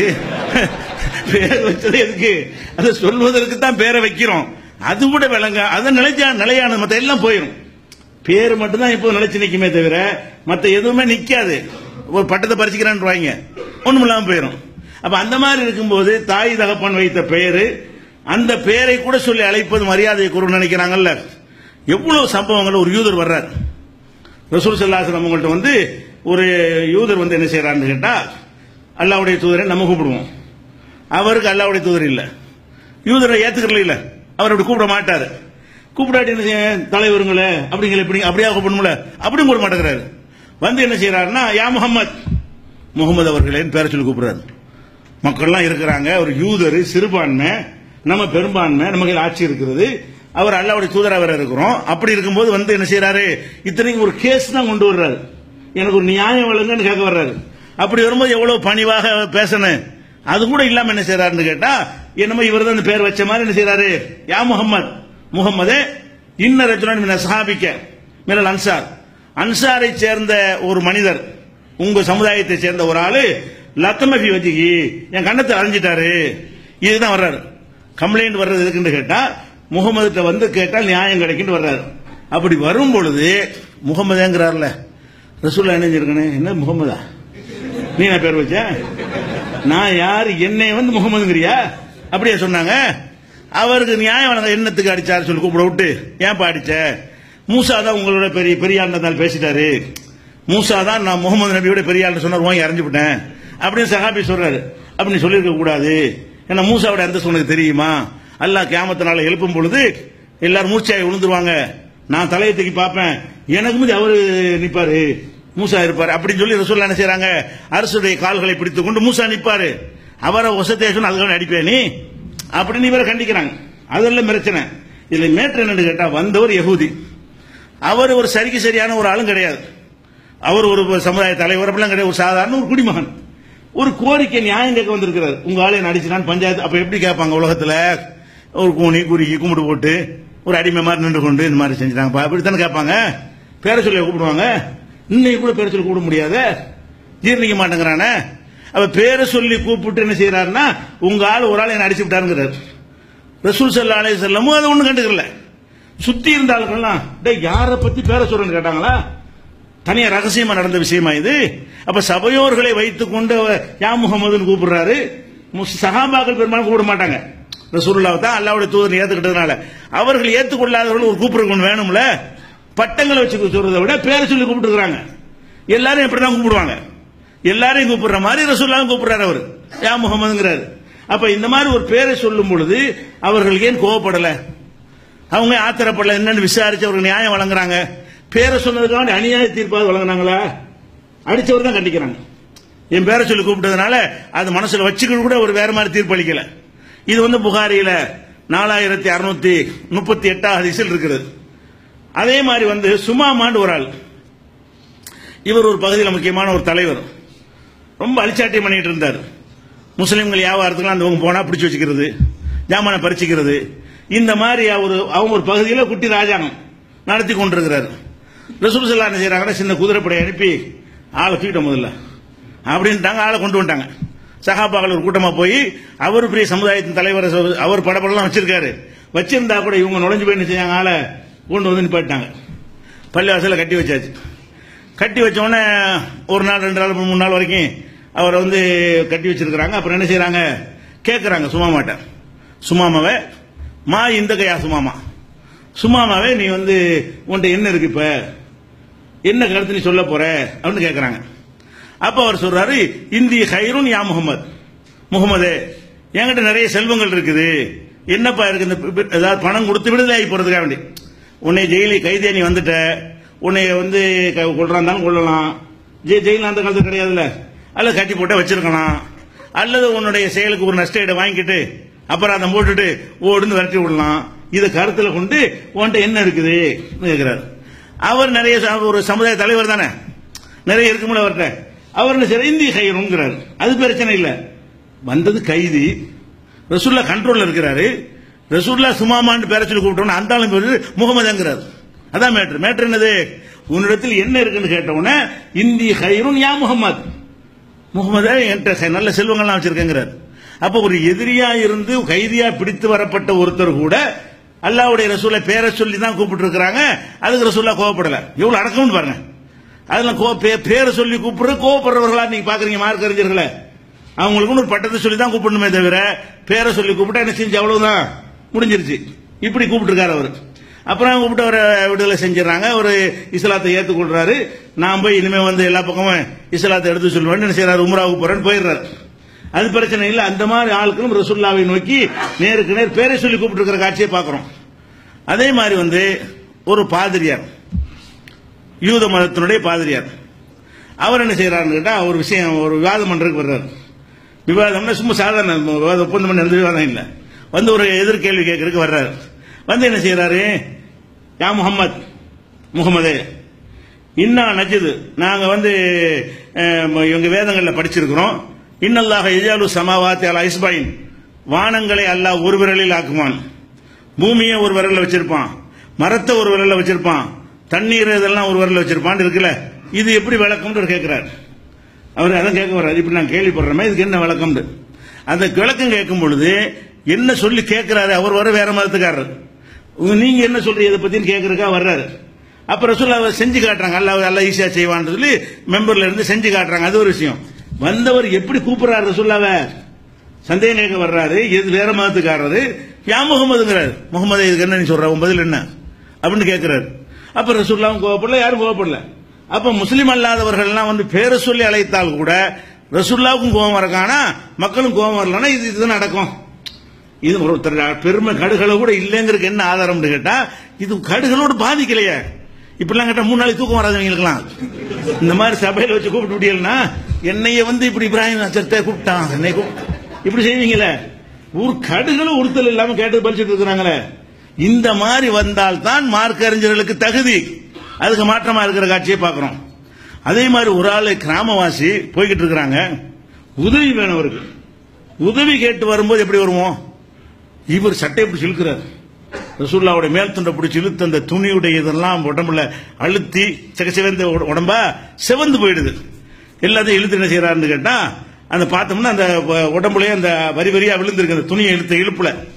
பேர் வச்சது எதுக்கு அதை சொல்வதற்கு தான் பேரை வைக்கிறோம் அது கூட விளங்க அது நிலைச்சா நிலையானது மத்த எல்லாம் போயிடும் பேர் மட்டும் தான் இப்போ நிலைச்சு நிக்குமே தவிர மத்த எதுவுமே நிக்காது ஒரு பட்டத்தை பறிச்சுக்கிறான்னு வாங்க ஒண்ணும் இல்லாம போயிடும் அப்ப அந்த மாதிரி இருக்கும்போது தாய் தகப்பன் வைத்த பெயரு அந்த பெயரை கூட சொல்லி அழைப்பது மரியாதை குரு நினைக்கிறாங்கல்ல எவ்வளவு சம்பவங்கள் ஒரு யூதர் வர்றார் ரசூல் சல்லாசனம் உங்கள்ட்ட வந்து ஒரு யூதர் வந்து என்ன செய்யறான்னு கேட்டா அல்லாவுடைய தூதரை நம்ம கூப்பிடுவோம் அவருக்கு அல்லாவுடைய தூதர் இல்ல யூதரை ஏத்துக்கல இல்ல அவர் அப்படி கூப்பிட மாட்டாரு கூப்பிடாட்டி என்ன செய்ய தலைவருங்களே அப்படிங்கிற இப்படி அப்படியா கூப்பிடணும்ல அப்படியும் கூப்பிட மாட்டேங்கிறாரு வந்து என்ன செய்யறாருன்னா யா முகமது முகமது அவர்களேன்னு பேர சொல்லி கூப்பிடுறாரு மக்கள்லாம் இருக்கிறாங்க ஒரு யூதர் சிறுபான்மை நம்ம பெரும்பான்மை நம்ம கையில் ஆட்சி இருக்கிறது அவர் அல்லாவுடைய தூதரா வேற இருக்கிறோம் அப்படி இருக்கும்போது வந்து என்ன செய்யறாரு இத்தனைக்கு ஒரு கேஸ் தான் கொண்டு வர்றாரு எனக்கு ஒரு நியாயம் வழங்குன்னு கேட்க வர்றாரு அப்படி வரும்போது எவ்வளவு பணிவாக பேசணும் அது கூட இல்லாம என்ன செய்யறாருன்னு கேட்டா என்னமோ இவர் தான் இந்த பேர் வச்ச மாதிரி என்ன செய்யறாரு யா முகம்மது முகம்மதே இன்ன ரஜுலன் மின சஹாபிக்க மினல் அன்சார் அன்சாரை சேர்ந்த ஒரு மனிதர் உங்க சமுதாயத்தை சேர்ந்த ஒரு ஆளு லத்தமஃபி வச்சுக்கி என் கண்ணத்தை அரைஞ்சிட்டாரு இதுதான் வர்றாரு கம்ப்ளைண்ட் வர்றது எதுக்குன்னு கேட்டா முகமதுட்ட வந்து கேட்டால் நியாயம் கிடைக்குன்னு வர்றாரு அப்படி வரும் பொழுது முகமதுங்கிறார்ல ரசூல்லா என்ன செஞ்சிருக்கணும் என்ன முகமதா நீ என்ன பேர் வச்ச நான் யார் என்னை வந்து முகமதுங்கிறியா அப்படியே சொன்னாங்க அவருக்கு நியாயம் வழங்க என்னத்துக்கு அடிச்சாரு சொல்லி கூப்பிட விட்டு ஏன்பா அடிச்ச மூசா தான் உங்களோட பெரிய பெரிய ஆள் பேசிட்டாரு மூசா தான் நான் முகமது நபியோட பெரிய ஆள் சொன்னார் வாங்கி அரைஞ்சு விட்டேன் அப்படின்னு சஹாபி சொல்றாரு அப்படி நீ சொல்லியிருக்க கூடாது ஏன்னா மூசாவோட அந்த உனக்கு தெரியுமா அல்லாஹ் கியாமத்தினால எழுப்பும் பொழுது எல்லாரும் மூர்ச்சாய் விழுந்துருவாங்க நான் தலையை தூக்கி பார்ப்பேன் எனக்கு முந்தி அவரு நிப்பாரு மூசா இருப்பாரு அப்படின்னு சொல்லி ரசூல்லா என்ன செய்றாங்க அரசுடைய கால்களை பிடித்துக் கொண்டு மூசா நிப்பாரு அவரை ஒசத்தேசன் அதுக்காக அடிப்பே நீ அப்படின்னு இவரை கண்டிக்கிறாங்க அதெல்லாம் பிரச்சனை இதுல மேட்ரு என்னன்னு கேட்டா வந்தவர் யகூதி அவர் ஒரு சரிக்கு சரியான ஒரு ஆளும் கிடையாது அவர் ஒரு சமுதாய தலைவர் அப்படிலாம் கிடையாது ஒரு சாதாரண ஒரு குடிமகன் ஒரு கோரிக்கை நியாயம் கேட்க வந்திருக்கிறார் உங்க ஆளை நடிச்சுனான் பஞ்சாயத்து அப்ப எப்படி கேட்பாங்க உலகத்துல ஒரு கூனி குறுக்கி கும்பிடு போட்டு ஒரு அடிமை மாதிரி நின்று கொண்டு இந்த மாதிரி செஞ்சுட்டாங்க அப்படித்தானே கேட்பாங்க பேர சொல்லி கூப்பிடுவாங்க இன்னைக்கு கூட பேர சொல்லி கூப்பிட முடியாது ஜீர்ணிக்க மாட்டேங்கிறானே அப்ப பேரை சொல்லி கூப்பிட்டு என்ன செய்யறாருன்னா உங்க ஆள் ஒரு ஆள் என்ன அடிச்சு விட்டாருங்கிறார் ரசூல் சல்லா அலைஹி செல்லமும் அதை ஒன்றும் கண்டுக்கல சுத்தி இருந்த ஆளுங்கள்லாம் டேய் யாரை பத்தி பேர சொல்றேன்னு கேட்டாங்களா தனியா ரகசியமா நடந்த விஷயமா இது அப்ப சபையோர்களை வைத்துக் கொண்டு அவர் யா முகமதுன்னு கூப்பிடுறாரு முஸ்- சஹாபாக்கள் பெரும்பாலும் கூப்பிட மாட்டாங்க ரசூலுல்லாஹ் தான் அல்லாவுடைய தூதர் ஏத்துக்கிட்டதுனால அவர்கள் ஏத்துக்கொள்ளாதவர்கள் ஒரு கூப்பிடுறது ஒண்ணு வேணும்ல பட்டங்களை வச்சு சொல்றதை விட பேரை சொல்லி கூப்பிட்டுருக்காங்க எல்லாரும் இப்படிதான் கூப்பிடுவாங்க எல்லாரையும் கூப்பிடுற மாதிரி ரசூல்லாவும் கூப்பிடுறாரு அவர் யா முகமதுங்கிறாரு அப்ப இந்த மாதிரி ஒரு பேரை சொல்லும் பொழுது அவர்கள் ஏன் கோவப்படல அவங்க ஆத்திரப்படல என்னன்னு விசாரிச்சு அவருக்கு நியாயம் வழங்குறாங்க பேரை சொன்னதுக்காக அநியாய தீர்ப்பாக வழங்குனாங்களா அடிச்சவர் தான் கண்டிக்கிறாங்க என் பேரை சொல்லி கூப்பிட்டதுனால அது மனசுல வச்சுக்கிட்டு கூட ஒரு வேற மாதிரி தீர்ப்பு அளிக்கல இது வந்து புகாரியில நாலாயிரத்தி அறுநூத்தி முப்பத்தி எட்டாம் ஹதீஸில் இருக்கிறது அதே மாதிரி வந்து சுமாமாண்டு ஒரு ஆள் இவர் ஒரு பகுதியில் முக்கியமான ஒரு தலைவர் ரொம்ப அழிச்சாட்டியம் பண்ணிட்டு இருந்தார் முஸ்லீம்கள் வியாபாரத்துக்குலாம் அந்த போனா பிடிச்சி வச்சுக்கிறது ஜாமான பறிச்சுக்கிறது இந்த மாதிரி ஒரு அவங்க ஒரு பகுதியில் குட்டி ராஜாங்கம் நடத்தி கொண்டிருக்கிறார் ரசூல் சல்லா என்ன செய்யறாங்கன்னா சின்ன குதிரைப்படை அனுப்பி ஆளை தூக்கிட்ட முதல்ல அப்படின்ட்டாங்க ஆளை கொண்டு வந்துட்டாங்க சகாபாக்கள் ஒரு கூட்டமா போய் அவர் பெரிய சமுதாயத்தின் தலைவர் அவர் படப்படலாம் வச்சிருக்காரு வச்சிருந்தா கூட இவங்க நுழைஞ்சு போய் என்ன செஞ்சாங்க ஆளை கொண்டு வந்து நிப்பாட்டாங்க பள்ளிவாசல கட்டி வச்சாச்சு கட்டி வச்ச உடனே ஒரு நாள் ரெண்டு நாள் மூணு நாள் வரைக்கும் அவரை வந்து கட்டி வச்சிருக்கிறாங்க அப்புறம் என்ன செய்றாங்க கேட்கறாங்க சுமாமாட்ட சுமாமாவை மா இந்த கையா சுமாமா சுமாமாவே நீ வந்து உன்கிட்ட என்ன இருக்கு இப்ப என்ன கருத்து நீ சொல்ல போற அப்படின்னு கேட்கறாங்க அப்ப அவர் சொல்றாரு இந்தி ஹைருன் யா முகமது முகமது என்கிட்ட நிறைய செல்வங்கள் இருக்குது என்னப்பா இருக்கு இந்த பி- பி- ஏதாவது பணம் கொடுத்து விடுதலை ஆகி போறதுக்காக வேண்டி உன்னை ஜெயிலி கைதே நீ வந்துட்ட உன்னை வந்து க- கொல்றாந்தாலும் கொள்ளலாம் ஜெ- ஜெயில் அந்த காலத்துல கிடையாதுல்ல அல்லது கட்டி போட்டு வச்சிருக்கலாம் அல்லது உன்னுடைய செயலுக்கு ஒரு நஷ்ட ஈடை வாங்கிக்கிட்டு அபராதம் போட்டுட்டு ஓடுன்னு விரட்டி விடலாம் இதை கருத்துல கொண்டு உன்கிட்ட என்ன இருக்குது கேட்கிறாரு அவர் நிறைய ச- ஒரு சமுதாய தலைவர் தானே நிறைய இருக்கும்ல அவர்கிட்ட அவர் என்ன செய்யறாரு இந்திய கையணுங்கிறாரு அது பிரச்சனை இல்ல வந்தது கைதி ரசூல்லா கண்ட்ரோல்ல இருக்கிறாரு ரசூல்லா சுமாமான்னு பேர சொல்லி கூப்பிட்டோன்னு அந்த ஆளும் பேரு முகமதுங்கிறாரு அதான் மேட்ரு மேட்ரு என்னது உன்னிடத்தில் என்ன இருக்குன்னு கேட்டவுடனே இந்தி ஹைருன் யா முகமது முகமதே என்கிட்ட செ- நல்ல செல்வங்கள்லாம் வச்சிருக்கேங்கிறார் அப்ப ஒரு எதிரியா இருந்து கைதியா பிடித்து வரப்பட்ட ஒருத்தர் கூட அல்லாவுடைய ரசூலை பேரை சொல்லி தான் கூப்பிட்டு இருக்கிறாங்க அதுக்கு ரசூல்லா கோவப்படல எவ்வளவு அடக்கம்னு பாருங்க அதெல்லாம் கோ பே- பேரை சொல்லி கூப்பிடுற கோவப்படுறவர்களா நீங்க பாக்குறீங்க மார்க் அறிஞர்களை அவங்களுக்கு ஒரு பட்டத்தை சொல்லி தான் கூப்பிடணுமே தவிர பேரை சொல்லி கூப்பிட்டா என்ன செஞ்சு அவ்வளவுதான் முடிஞ்சிருச்சு இப்படி கூப்பிட்டுருக்காரு அவர் அப்புறம் கூப்பிட்டு அவரை விடுதலை செஞ்சிடறாங்க ஒரு இஸ்லாத்தை ஏற்றுக்கொள்றாரு நான் போய் இனிமே வந்து எல்லா பக்கமும் இஸ்லாத்தை எடுத்து சொல்லுவேன் என்ன செய்யறாரு உம்ராவுக்கு போறேன்னு போயிடுறாரு அது பிரச்சனை இல்லை அந்த மாதிரி ஆட்களும் ரசூல்லாவை நோக்கி நேருக்கு நேர் பேரை சொல்லி கூப்பிட்டு இருக்கிற காட்சியை பார்க்கிறோம் அதே மாதிரி வந்து ஒரு பாதிரியார் யூத மதத்தினுடைய பாதிரியார் அவர் என்ன செய்யறாருன்னு கேட்டா ஒரு விஷயம் ஒரு விவாதம் பண்றதுக்கு வர்றாரு விவாதம்னா சும்மா சாதாரண விவாதம் ஒப்பந்தம் பண்ண எந்த விவாதம் இல்லை வந்து ஒரு எதிர்கேள்வி கேட்கறதுக்கு வர்றாரு வந்து என்ன செய்யறாரு யா முகமது முகமதே இன்னா நஜிது நாங்க வந்து அஹ், இவங்க வேதங்கள்ல படிச்சிருக்கிறோம் இன்னல்லாக எஜாலு சமாவாத்தி அலா இஸ்பாயின் வானங்களை அல்லாஹ் ஒரு விரலில் ஆக்குவான் பூமியை ஒரு விரல்ல வச்சிருப்பான் மரத்தை ஒரு விரல்ல வச்சிருப்பான் தண்ணீர் இதெல்லாம் ஒரு விரல்ல வச்சிருப்பான் இருக்குல்ல இது எப்படி விளக்கம்னு கேட்கிறார் அவர் அதான் கேட்க வர்றாரு இப்படி நான் கேள்விப்படுறேன் இதுக்கு என்ன விளக்கம்னு அந்த விளக்கம் கேட்கும் பொழுது என்ன சொல்லி கேட்கிறாரு அவர் வர வேற மதத்துக்காரர் உங்க- நீங்க என்ன சொல்றீங்க இதை பத்தின்னு கேட்கறதுக்கா வர்றாரு அப்ப ரசூல் அவர் செஞ்சு காட்டுறாங்க அல்லாஹ் அல்ல ஈஸியா செய்வான்னு சொல்லி மெம்பர்ல இருந்து செஞ்சு காட்டுறாங்க அது ஒரு விஷயம் வந்தவர் எப்படி கூப்பிடுறாரு ரசூல்லாவை சந்தேகம் கேட்க வர்றாரு இது வேற மதத்துக்காரரு யா முகமதுங்கிறாரு முகமது இதுக்கு என்ன நீ சொல்ற உன் பதில் என்ன அப்படின்னு கேட்கிறாரு அப்ப ரசூல்லாவும் கோவப்படல யாரும் கோவப்படல அப்ப முஸ்லிம் அல்லாதவர்கள்லாம் வந்து பேரை சொல்லி அழைத்தால் கூட ரசூல்லாவுக்கும் கோபம் வரக்கானா மக்களும் கோபம் வரலன்னா இது இதுதான் நடக்கும் இது ஒருத்தர் பெருமை கடுகளை கூட இல்லைங்கிறதுக்கு என்ன ஆதாரம்னு கேட்டா இது கடுகளோடு பாதிக்கலையே இப்படிலாம் கேட்டா மூணு நாளைக்கு தூக்கம் வராதவங்களுக்குலாம் இந்த மாதிரி சபையில வச்சு கூப்பிட்டு விட்டீங்கன்னா என்னைய வந்து இப்படி இப்ராஹிம் அச்சத்தை கூப்பிட்டான் என்னை கூப்பிட்டு இப்படி செய்வீங்களே ஒரு கடுகளும் உறுத்தல் இல்லாம கேட்டு பறிச்சுட்டு இருக்கிறாங்களே இந்த மாதிரி வந்தால் தான் மார்க் அறிஞர்களுக்கு தகுதி அதுக்கு மாற்றமா இருக்கிற காட்சியை பார்க்கிறோம் அதே மாதிரி ஒரு ஆளு கிராமவாசி போய்கிட்டு இருக்கிறாங்க உதவி வேணும் அவருக்கு உதவி கேட்டு வரும்போது எப்படி வருவோம் இவர் சட்டை பிடிச்சி இழுக்கிறார் ரசூல்லாவுடைய மேல் துண்டை பிடிச்சி இழுத்து அந்த துணியுடைய இதெல்லாம் உடம்புல அழுத்தி சிகச்சிவந்த உடம்பா செவந்து போயிடுது எல்லாத்தையும் இழுத்து என்ன செய்யறாருன்னு கேட்டா அந்த பார்த்தோம்னா அந்த உடம்புலயே அந்த வரி வரியா விழுந்திருக்கு அந்த துணியை இழுத்த இழுப்புல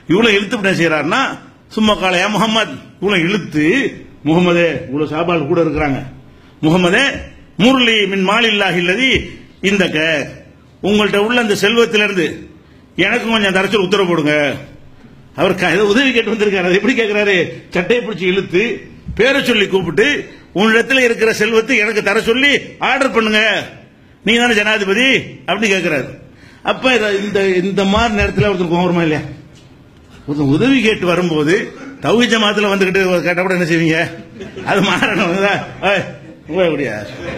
இவ்வளவு இழுத்து என்ன செய்யறாருன்னா சும்மா காலையா முகமது இவ்வளவு இழுத்து முகமதே இவ்வளவு சாபால் கூட இருக்கிறாங்க முகமதே முரளி மின் மாலில்லாஹி இல்லதி இந்த க உங்கள்ட்ட உள்ள அந்த செல்வத்திலிருந்து எனக்கும் கொஞ்சம் தரச்சல் உத்தரவு போடுங்க அவர் க- ஏதோ உதவி கேட்டு வந்திருக்காரு அது எப்படி கேட்கிறாரு சட்டையை பிடிச்சி இழுத்து பேரை சொல்லி கூப்பிட்டு உன்னிடத்துல இருக்கிற செல்வத்தை எனக்கு தர சொல்லி ஆர்டர் பண்ணுங்க நீங்க தானே ஜனாதிபதி அப்படி கேட்கிறாரு அப்ப இத- இந்த இந்த மாதிரி நேரத்தில் ஒருத்தர் கோவம் வருமா இல்லையா ஒருத்தன் உதவி கேட்டு வரும்போது தௌஹி ஜமாத்துல வந்துகிட்டு கேட்டா கூட என்ன செய்வீங்க அது மாறணும் ஏய், உங்க எப்படியா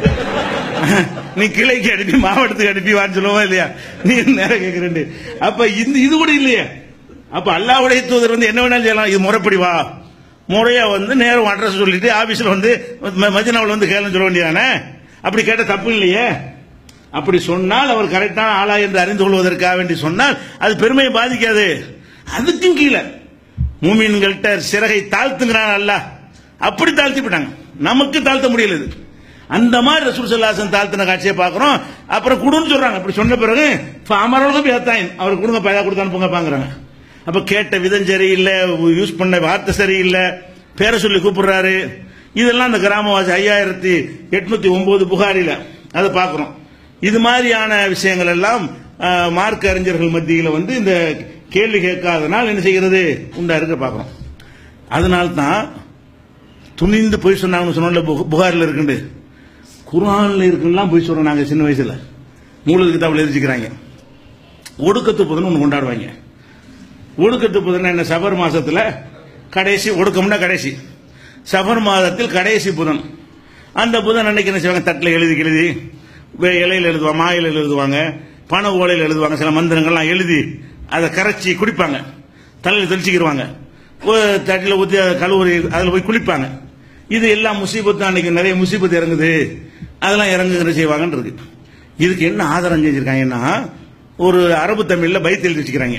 நீ கிளைக்கு அனுப்பி மாவட்டத்துக்கு அனுப்பி வான்னு சொல்லுவா இல்லையா நீ நேரம் கேட்கிறேன் அப்ப இந்த இது கூட இல்லையா அப்ப அல்லாவுடைய தூதர் வந்து என்ன வேணாலும் செய்யலாம் இது முறைப்படி வா முறையா வந்து நேரம் அட்ரஸ் சொல்லிட்டு ஆபீஸ்ல வந்து ம- மதினாவுல வந்து கேளுன்னு சொல்ல வேண்டியதானே அப்படி கேட்ட தப்பு இல்லையே அப்படி சொன்னால் அவர் கரெக்டான ஆளா என்று அறிந்து கொள்வதற்காக வேண்டி சொன்னால் அது பெருமையை பாதிக்காது அதுக்கும் கீழே மூமின்கள்ட்ட சிறகை தாழ்த்துங்கிறான் அல்லாஹ் அப்படி தாழ்த்தி விட்டாங்க நமக்கு தாழ்த்த முடியல இது அந்த மாதிரி ரசூல் சல்லாசன் தாழ்த்தின காட்சியை பார்க்கிறோம் அப்புறம் குடுன்னு சொல்றாங்க அப்படி சொன்ன பிறகு அமரவர்களும் ஏத்தாயின் அவர் கொடுங்க பையா கொடுத்து அனுப்புங்க பாக்குறாங்க அப்ப கேட்ட விதம் சரியில்லை யூஸ் பண்ண வார்த்தை சரியில்லை பேரை சொல்லி கூப்பிடுறாரு இதெல்லாம் அந்த கிராமவாசி ஐயாயிரத்தி எட்நூத்தி ஒன்பது புகாரில அதை பார்க்கிறோம் இது மாதிரியான விஷயங்கள் எல்லாம் அஹ், மார்க்க அறிஞர்கள் மத்தியில வந்து இந்த கேள்வி கேட்காதனால் என்ன செய்கிறது உண்டா இருக்க பார்க்கிறோம் அதனால தான் துணிந்து போய் சொன்னாங்கன்னு சொன்னோம்ல புக- புகாரில் இருக்குண்டு குரான்ல இருக்குலாம் போய் சொல்றோம் நாங்க சின்ன வயசுல மூலது கிதாபில் எழுதிக்கிறாங்க ஒடுக்கத்து புதன் ஒன்று கொண்டாடுவாங்க ஒடுக்கத்து புதன் என்ன சபர் மாசத்துல கடைசி ஒடுக்கம்னா கடைசி சபர் மாதத்தில் கடைசி புதன் அந்த புதன் அன்னைக்கு என்ன செய்வாங்க தட்டில் எழுதி எழுதி வே- இலையில எழுதுவாங்க மாயில எழுதுவாங்க பண ஓலையில் எழுதுவாங்க சில மந்திரங்கள்லாம் எழுதி அதை கரைச்சி குடிப்பாங்க தலையில் தெளிச்சுக்கிடுவாங்க தட்டில் ஊற்றி கழுவுறி அதில் போய் குளிப்பாங்க இது எல்லாம் முசீபத்து அன்னைக்கு நிறைய முசீபத்து இறங்குது அதெல்லாம் இறங்குகிற செய்வாங்கன்னு இருக்கு இதுக்கு என்ன ஆதாரம் செஞ்சிருக்காங்கன்னா ஒரு அரபு தமிழ்ல பைத் எழுதி வச்சுக்கிறாங்க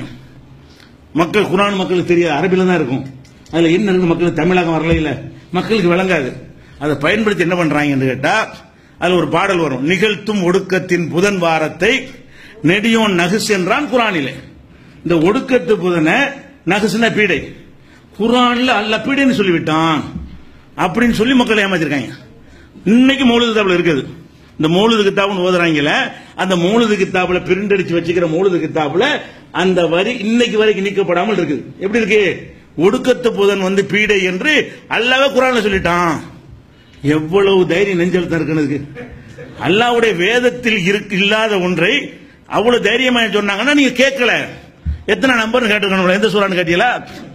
மக்கள் குரான் மக்களுக்கு தெரியாது அரபில தான் இருக்கும் அதுல என்ன இருக்கு மக்களுக்கு தமிழகம் வரல இல்ல மக்களுக்கு விளங்காது அதை பயன்படுத்தி என்ன பண்றாங்கன்னு கேட்டா அதுல ஒரு பாடல் வரும் நிகழ்த்தும் ஒடுக்கத்தின் புதன் வாரத்தை நெடியோன் நகுஸ் என்றான் குரானிலே இந்த ஒடுக்கத்து புதனை நகுசுன பீடை குரான்ல அல்ல பீடைன்னு சொல்லிவிட்டான் அப்படின்னு சொல்லி மக்களை ஏமாத்திருக்காங்க இன்னைக்கு மௌலுது கிதாபுல இருக்குது இந்த மௌலுது கிதாப்னு ஓதுறாங்கல்ல அந்த மௌலுது கிதாபுல பிரிண்ட் அடிச்சு வச்சுக்கிற மௌலுது கிதாபுல அந்த வரி இன்னைக்கு வரைக்கும் நீக்கப்படாமல் இருக்குது எப்படி இருக்கு ஒடுக்கத்து புதன் வந்து பீடை என்று அல்லாவே குரான்ல சொல்லிட்டான் எவ்வளவு தைரியம் நெஞ்செழுத்தம் இருக்குன்னு அல்லாவுடைய வேதத்தில் இருக்கு இல்லாத ஒன்றை அவ்வளவு தைரியமா சொன்னாங்கன்னா நீங்க கேட்கல எத்தனை நம்பர்னு கேட்டுக்கணும் எந்த சூறான்னு கேட்டீங்களா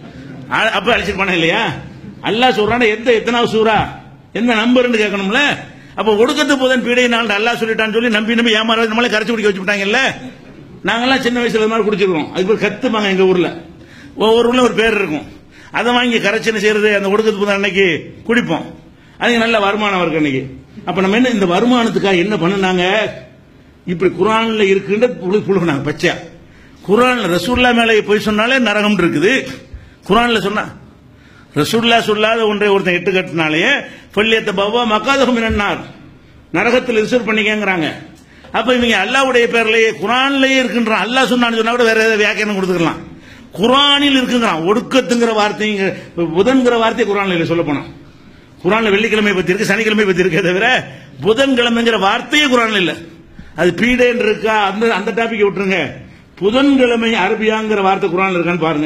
அ- அப்ப அழிச்சிருப்பானே இல்லையா அல்லாஹ் சொல்றான எந்த எத்தனாவது சூறா எந்த நம்பர்னு கேட்கணும்ல அப்ப ஒடுக்கத்து போதன் பீடை நாள் அல்லாஹ் சொல்லிட்டான்னு சொல்லி நம்பி நம்பி ஏமாறது நம்மளே கரைச்சி குடிக்க வச்சு விட்டாங்கல்ல நாங்கெல்லாம் சின்ன வயசுல இது மாதிரி குடிச்சிருக்கோம் அதுக்கு பேர் கத்துப்பாங்க எங்க ஊர்ல ஒவ்வொரு ஊர்ல ஒரு பேர் இருக்கும் அதை வாங்கி கரைச்சல் செய்யறது அந்த ஒடுக்கத்து புதன் அன்னைக்கு குடிப்போம் அதுக்கு நல்ல வருமானம் இருக்கு அன்னைக்கு அப்ப நம்ம என்ன இந்த வருமானத்துக்காக என்ன பண்ணுனாங்க இப்படி குரான்ல இருக்குன்ற புழு புழுகுனாங்க பச்சையா குரான்ல ரசூல்லா மேலே போய் சொன்னாலே நரகம் இருக்குது குரான்ல சொன்னா ரசூல்லா சொல்லாத ஒன்றை ஒருத்தன் எட்டு கட்டினாலே பள்ளியத்த பவா மக்காதகம் என்னன்னார் நரகத்தில் ரிசர்வ் பண்ணிக்கங்கிறாங்க அப்ப இவங்க அல்லாவுடைய பேர்லயே குரான்லயே இருக்குன்றான் அல்லாஹ் சொன்னான்னு சொன்னா கூட வேற ஏதாவது வியாக்கியானம் கொடுத்துக்கலாம் குரானில் இருக்குங்கிறான் ஒடுக்கத்துங்கிற வார்த்தைங்க புதன்கிற வார்த்தை குரான்ல இல்லை சொல்ல போனா குரான்ல வெள்ளிக்கிழமை பத்தி இருக்கு சனிக்கிழமை பத்தி இருக்கே தவிர புதன்கிழமைங்கிற வார்த்தையே குரான்ல இல்ல அது பீடேன்னு இருக்கா அந்த அந்த டாபிக் விட்டுருங்க புதன்கிழமை அரபியாங்கிற வார்த்தை குரான்ல இருக்கான்னு பாருங்க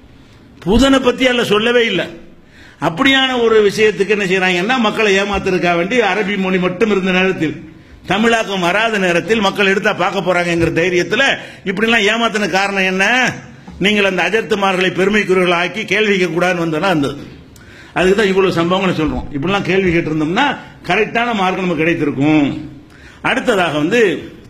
புதனை பத்தி அல்ல சொல்லவே இல்லை அப்படியான ஒரு விஷயத்துக்கு என்ன செய்யறாங்கன்னா மக்களை ஏமாத்துறதுக்காக வேண்டி அரபி மொழி மட்டும் இருந்த நேரத்தில் தமிழாக்கம் வராத நேரத்தில் மக்கள் எடுத்தா பார்க்க போறாங்கிற தைரியத்துல இப்படிலாம் ஏமாத்தின காரணம் என்ன நீங்கள் அந்த அஜர்த்துமார்களை பெருமைக்குரியவர்கள் ஆக்கி கேள்வி கேட்க கூடாதுன்னு வந்ததா இருந்தது அதுக்கு தான் இவ்வளவு சம்பவங்களை சொல்றோம் இப்படிலாம் கேள்வி கேட்டிருந்தோம்னா கரெக்டான மார்க் நமக்கு கிடைத்திருக்கும் அடுத்ததாக வந்து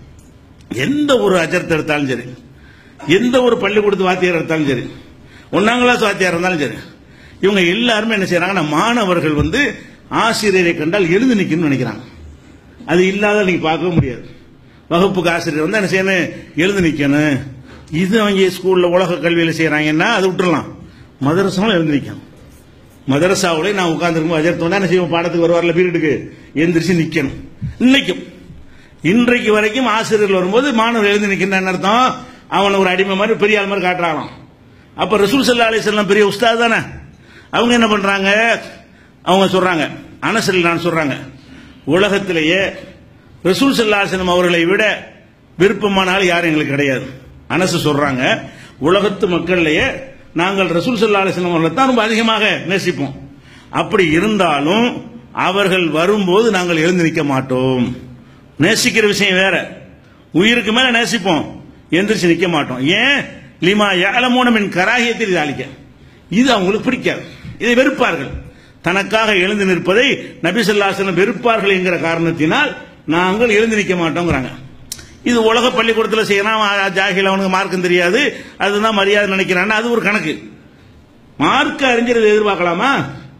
எந்த ஒரு அஜர்த்தை எடுத்தாலும் சரி எந்த ஒரு பள்ளிக்கூடத்து வாத்தியார் எடுத்தாலும் சரி ஒன்னாம் கிளாஸ் வாத்தியார் இருந்தாலும் சரி இவங்க எல்லாருமே என்ன செய்யறாங்கன்னா மாணவர்கள் வந்து ஆசிரியரை கண்டால் எழுந்து நிக்கணும்னு நினைக்கிறாங்க அது இல்லாத நீங்க பார்க்கவே முடியாது வகுப்புக்கு ஆசிரியர் வந்து என்ன செய்யணும் எழுந்து நிக்கணும் இது அவங்க ஸ்கூல்ல உலக கல்வியில செய்யறாங்கன்னா அது விட்டுறலாம் மதரசாவில் எழுந்து நிக்கணும் மதரசாவுல நான் உட்கார்ந்துருக்கும் அஜர்த்து வந்தா என்ன செய்வோம் பாடத்துக்கு வருவார்ல பீரியடுக்கு எந்திரிச்சு நிக்கணும் இன்னைக்கும் இன்றைக்கு வரைக்கும் ஆசிரியர்கள் வரும்போது மாணவர் எழுந்து நிற்கின்ற அர்த்தம் அவனை ஒரு அடிமை மாதிரி பெரிய ஆள் மாதிரி காட்டுறாங்களாம் அப்ப ரசூல் சல்லா அலிஸ்லாம் பெரிய உஸ்தாத் தானே அவங்க என்ன பண்றாங்க அவங்க சொல்றாங்க அனசல் நான் சொல்றாங்க உலகத்திலேயே ரசூல் சல்லா அலிஸ்லாம் அவர்களை விட விருப்பமான ஆள் யாரும் எங்களுக்கு கிடையாது அனசு சொல்றாங்க உலகத்து மக்கள்லயே நாங்கள் ரசூல் சல்லா அலிஸ்லாம் அவர்களை தான் ரொம்ப அதிகமாக நேசிப்போம் அப்படி இருந்தாலும் அவர்கள் வரும்போது நாங்கள் எழுந்து நிற்க மாட்டோம் நேசிக்கிற விஷயம் வேற உயிருக்கு மேல நேசிப்போம் எந்திரிச்சு நிக்க மாட்டோம் ஏன் லிமா ஏலமோனம் என் கராகியத்தில் தாளிக்க இது அவங்களுக்கு பிடிக்காது இதை வெறுப்பார்கள் தனக்காக எழுந்து நிற்பதை நபி சொல்லாசனம் வெறுப்பார்கள் என்கிற காரணத்தினால் நாங்கள் எழுந்து நிற்க மாட்டோங்கிறாங்க இது உலக பள்ளிக்கூடத்தில் செய்யலாம் ஜாகில் அவனுக்கு மார்க்கம் தெரியாது அதுதான் மரியாதை நினைக்கிறான் அது ஒரு கணக்கு மார்க்க அறிஞர் எதிர்பார்க்கலாமா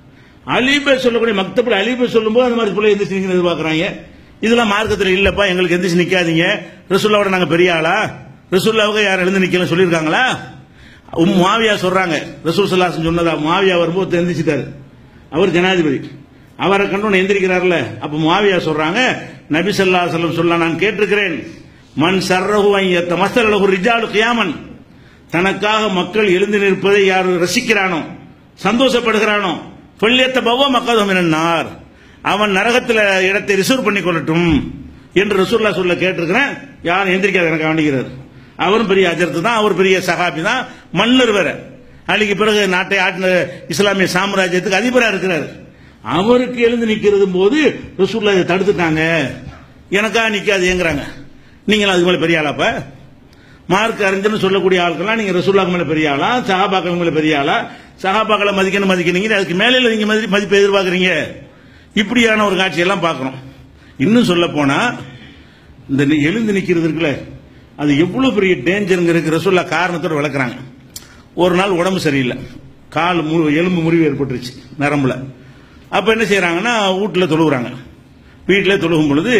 அலிபே சொல்லக்கூடிய மக்தபடி அலிபே சொல்லும்போது அந்த மாதிரி பிள்ளை எந்திரிச்சு நிற்கணும் எதிர்பார்க்கறாங்க இதெல்லாம் மார்க்கத்தில் இல்லப்பா எங்களுக்கு எந்திரிச்சு நிக்காதீங்க ரசுல்லாவோட நாங்க பெரிய ஆளா ரசுல்லாவுக்கு யார் எழுந்து நிக்கல சொல்லியிருக்காங்களா உம் மாவியா சொல்றாங்க ரசூல் சல்லாசன் சொன்னதா மாவியா வரும்போது எந்திரிச்சிட்டாரு அவர் ஜனாதிபதி அவரை கண்டு எந்திரிக்கிறார்ல அப்ப மாவியா சொல்றாங்க நபி சல்லா சொல்லம் சொல்ல நான் கேட்டிருக்கிறேன் மண் சர்ரகு ஐயத்த மஸ்தல் ரிஜாலு கியாமன் தனக்காக மக்கள் எழுந்து நிற்பதை யார் ரசிக்கிறானோ சந்தோஷப்படுகிறானோ பள்ளியத்த பவ மக்கதம் என்னார் அவன் நரகத்தில் இடத்தை ரிசர்வ் பண்ணி கொள்ளட்டும் என்று ரசூல்லா சொல்ல கேட்டிருக்கிறேன் யாரும் எந்திரிக்காத எனக்கு கவனிக்கிறார் அவரும் பெரிய அஜர்த்து தான் அவர் பெரிய சகாபி தான் மன்னர் வேற அன்னைக்கு பிறகு நாட்டை ஆட்டின இஸ்லாமிய சாம்ராஜ்யத்துக்கு அதிபராக இருக்கிறார் அவருக்கு எழுந்து நிக்கிறது போது ரசூல்லா இதை தடுத்துட்டாங்க எனக்கா நிக்காதுங்கிறாங்க நீங்களும் அதுக்கு மேல பெரிய ஆளாப்ப மார்க் அறிஞர்னு சொல்லக்கூடிய ஆட்கள்லாம் நீங்க ரசூல்லாக்கு மேல பெரிய ஆளா சஹாபாக்கள் மேல பெரிய ஆளா சஹாபாக்களை மதிக்கணும் மதிக்கணுங்க அதுக்கு மேல நீங்க மதி- மதிப்பு எதிர்பார்க்கறீங்க இப்படியான ஒரு காட்சியெல்லாம் பார்க்கிறோம் இன்னும் சொல்ல போனா இந்த நி- எழுந்து நிக்கிறது இருக்குல்ல அது எவ்வளவு பெரிய டேஞ்சருங்கிறது ரசூல்லா காரணத்தோட விளக்குறாங்க ஒரு நாள் உடம்பு சரியில்லை கால் மு- எலும்பு முறிவு ஏற்பட்டுருச்சு நரம்புல அப்ப என்ன செய்யறாங்கன்னா வீட்டுல தொழுகிறாங்க வீட்டுல தொழுகும் பொழுது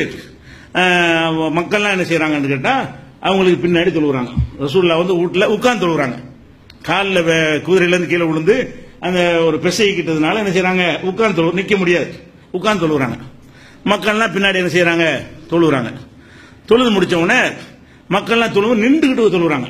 ஆஹ், மக்கள்லாம் என்ன செய்யறாங்கன்னு கேட்டா அவங்களுக்கு பின்னாடி தொழுகிறாங்க ரசூல்லா வந்து வீட்டுல உட்கார்ந்து தொழுகிறாங்க காலில் குதிரையில இருந்து கீழே விழுந்து அந்த ஒரு பெசை கிட்டதுனால என்ன செய்யறாங்க உட்கார்ந்து தொழு நிக்க முடியாது உட்கார்ந்து தொழுகிறாங்க மக்கள்லாம் பின்னாடி என்ன செய்யறாங்க தொழுகிறாங்க தொழுது முடிச்ச உடனே மக்கள்லாம் தொழுவு நின்றுகிட்டு தொழுகிறாங்க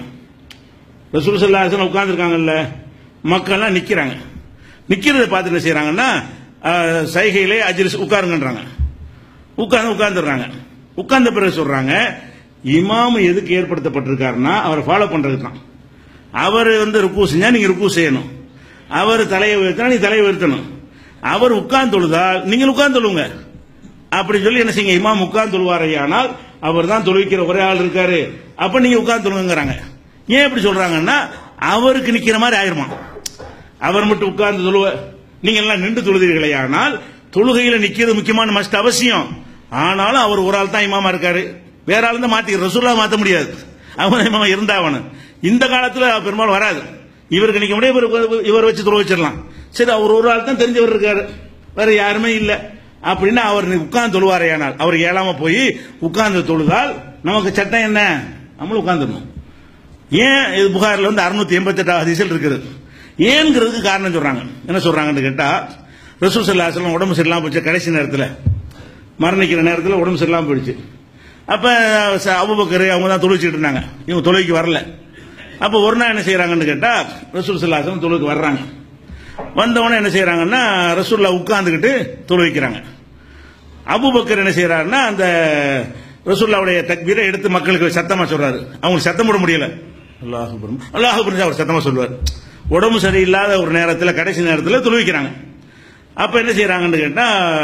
ரசூல் சல்லா உட்கார்ந்துருக்காங்கல்ல மக்கள்லாம் நிக்கிறாங்க நிக்கிறத பார்த்து என்ன செய்யறாங்கன்னா ஆஹ், சைகையிலே அஜிலிஸ் உட்காருங்கன்றாங்க உட்கார்ந்து உட்கார்ந்துடுறாங்க உட்கார்ந்த பிறகு சொல்றாங்க இமாம் எதுக்கு ஏற்படுத்தப்பட்டிருக்காருன்னா அவரை ஃபாலோ பண்றதுக்கு தான் அவர் வந்து ருக்கு செஞ்சா நீங்க ருக்கு செய்யணும் அவர் தலையை உயர்த்தினா நீ தலையை உயர்த்தணும் அவர் உட்கார்ந்து தொழுதால் நீங்கள் உட்கார்ந்து தொழுங்க அப்படி சொல்லி என்ன செய்யுங்க இமாம் உட்கார்ந்து தொழுவாரையானால் அவர் தான் தொழுவிக்கிற ஒரே ஆள் இருக்காரு அப்ப நீங்க உட்கார்ந்து தொழுங்கிறாங்க ஏன் இப்படி சொல்றாங்கன்னா அவருக்கு நிக்கிற மாதிரி ஆயிருமா அவர் மட்டும் உட்கார்ந்து தொழுவ நீங்க எல்லாம் நின்று தொழுதீர்களே ஆனால் தொழுகையில நிக்கிறது முக்கியமான மஸ்ட் அவசியம் ஆனாலும் அவர் ஒரு ஆள் தான் இமாமா இருக்காரு வேற ஆள் தான் மாத்தி ரசூல்லா மாத்த முடியாது அவன் இமாமா இருந்தாவணும் இந்த காலத்துல பெரும்பாலும் வராது இவருக்கு நிக்க முடியும் இவர் இவர் வச்சு தொழ வச்சிடலாம் சரி அவர் ஒரு ஆள் தான் தெரிஞ்சவர் இருக்காரு வேற யாருமே இல்ல அப்படின்னா அவர் உட்கார்ந்து தொழுவாரையானால் அவர் ஏழாம போய் உட்கார்ந்து தொழுதால் நமக்கு சட்டம் என்ன நம்மளும் உட்கார்ந்துடணும் ஏன் இது புகாரில் வந்து அறுநூத்தி எண்பத்தி எட்டாவது ஹதீஸில் இருக்குது ஏன்ங்கிறதுக்கு காரணம் சொல்றாங்க என்ன சொல்றாங்கன்னு கேட்டா ரசூல் சல்லாஹ் உடம்பு சரியில்லாம போச்சு கடைசி நேரத்தில் மரணிக்கிற நேரத்தில் உடம்பு சரியில்லாம போயிடுச்சு அப்ப ச- அபூபக்கர் அவங்க தான் தொழுவிச்சிட்டு இருந்தாங்க இவங்க தொழுகைக்கு வரல அப்ப ஒரு நாள் என்ன செய்யறாங்கன்னு கேட்டா ரசூல் சல்லாஹ் தொழுகைக்கு வர்றாங்க வந்தவொடனே என்ன செய்யறாங்கன்னா ரசூல்லா உட்கார்ந்துக்கிட்டு தொழுவிக்கிறாங்க அபூபக்கர் என்ன செய்யறாருன்னா அந்த ரசூல்லாவுடைய தக்பீரை எடுத்து மக்களுக்கு சத்தமா சொல்றாரு அவங்களுக்கு சத்தம் போட முடியல அல்லாஹ் அல்லாஹ் அவர் சத்தமா சொல்லுவார் உடம்பு சரியில்லாத ஒரு நேரத்தில் கடைசி நேரத்தில் தொழுவிக்கிறாங்க அப்ப என்ன செய்யறாங்கன்னு கேட்டா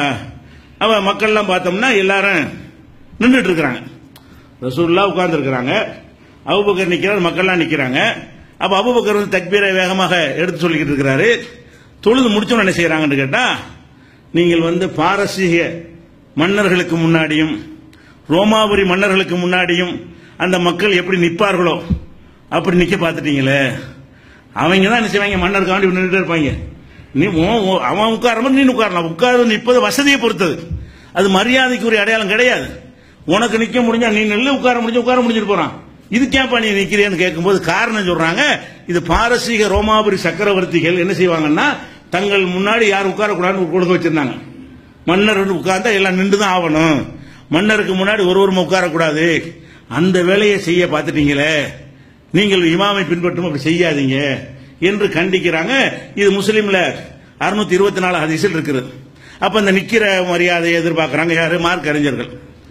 அவ மக்கள்லாம் பார்த்தோம்னா எல்லாரும் நின்றுட்டு இருக்கிறாங்க ரசூல்லா உட்கார்ந்து இருக்கிறாங்க அபுபக்கர் நிக்கிறார் மக்கள்லாம் நிக்கிறாங்க அப்ப அபுபக்கர் வந்து தக்பீரை வேகமாக எடுத்து சொல்லிக்கிட்டு இருக்கிறாரு தொழுது முடிச்சவன என்ன செய்யறாங்கன்னு கேட்டா நீங்கள் வந்து பாரசீக மன்னர்களுக்கு முன்னாடியும் ரோமாபுரி மன்னர்களுக்கு முன்னாடியும் அந்த மக்கள் எப்படி நிற்பார்களோ அப்படி நிக்க பார்த்துட்டீங்களே அவங்க தான் என்ன செய்வாங்க மன்னருக்காண்டி நின்றுட்டு இருப்பாங்க நீ உன் உன் அவன் உட்கார மாதிரி நீ உட்காரலாம் உட்கார்ந்து நிற்பது வசதியை பொறுத்தது அது மரியாதைக்கு ஒரு அடையாளம் கிடையாது உனக்கு நிக்க முடிஞ்சா நீ நெல்லு உட்கார முடிஞ்சு உட்கார முடிஞ்சிட்டு போறான் இதுக்கேப்பா நீ நிக்கிறேன்னு கேட்கும்போது காரணம் சொல்றாங்க இது பாரசீக ரோமாபுரி சக்கரவர்த்திகள் என்ன செய்வாங்கன்னா தங்கள் முன்னாடி யாரும் உட்காரக்கூடாதுன்னு கொடுக்க வச்சிருந்தாங்க மன்னர் வந்து உட்கார்ந்தா எல்லாம் நின்று தான் ஆகணும் மன்னருக்கு முன்னாடி ஒரு ஒருமை உட்காரக்கூடாது அந்த வேலையை செய்ய பார்த்துட்டீங்களே நீங்கள் இமாமை பின்பற்றும் அப்படி செய்யாதீங்க என்று கண்டிக்கிறாங்க இது முஸ்லீம்ல அறுநூத்தி இருபத்தி நாலு ஹதீஸில் இருக்குது அப்ப இந்த நிக்கிற மரியாதையை எதிர்பார்க்கறாங்க யாரு மார்க் அறிஞர்கள்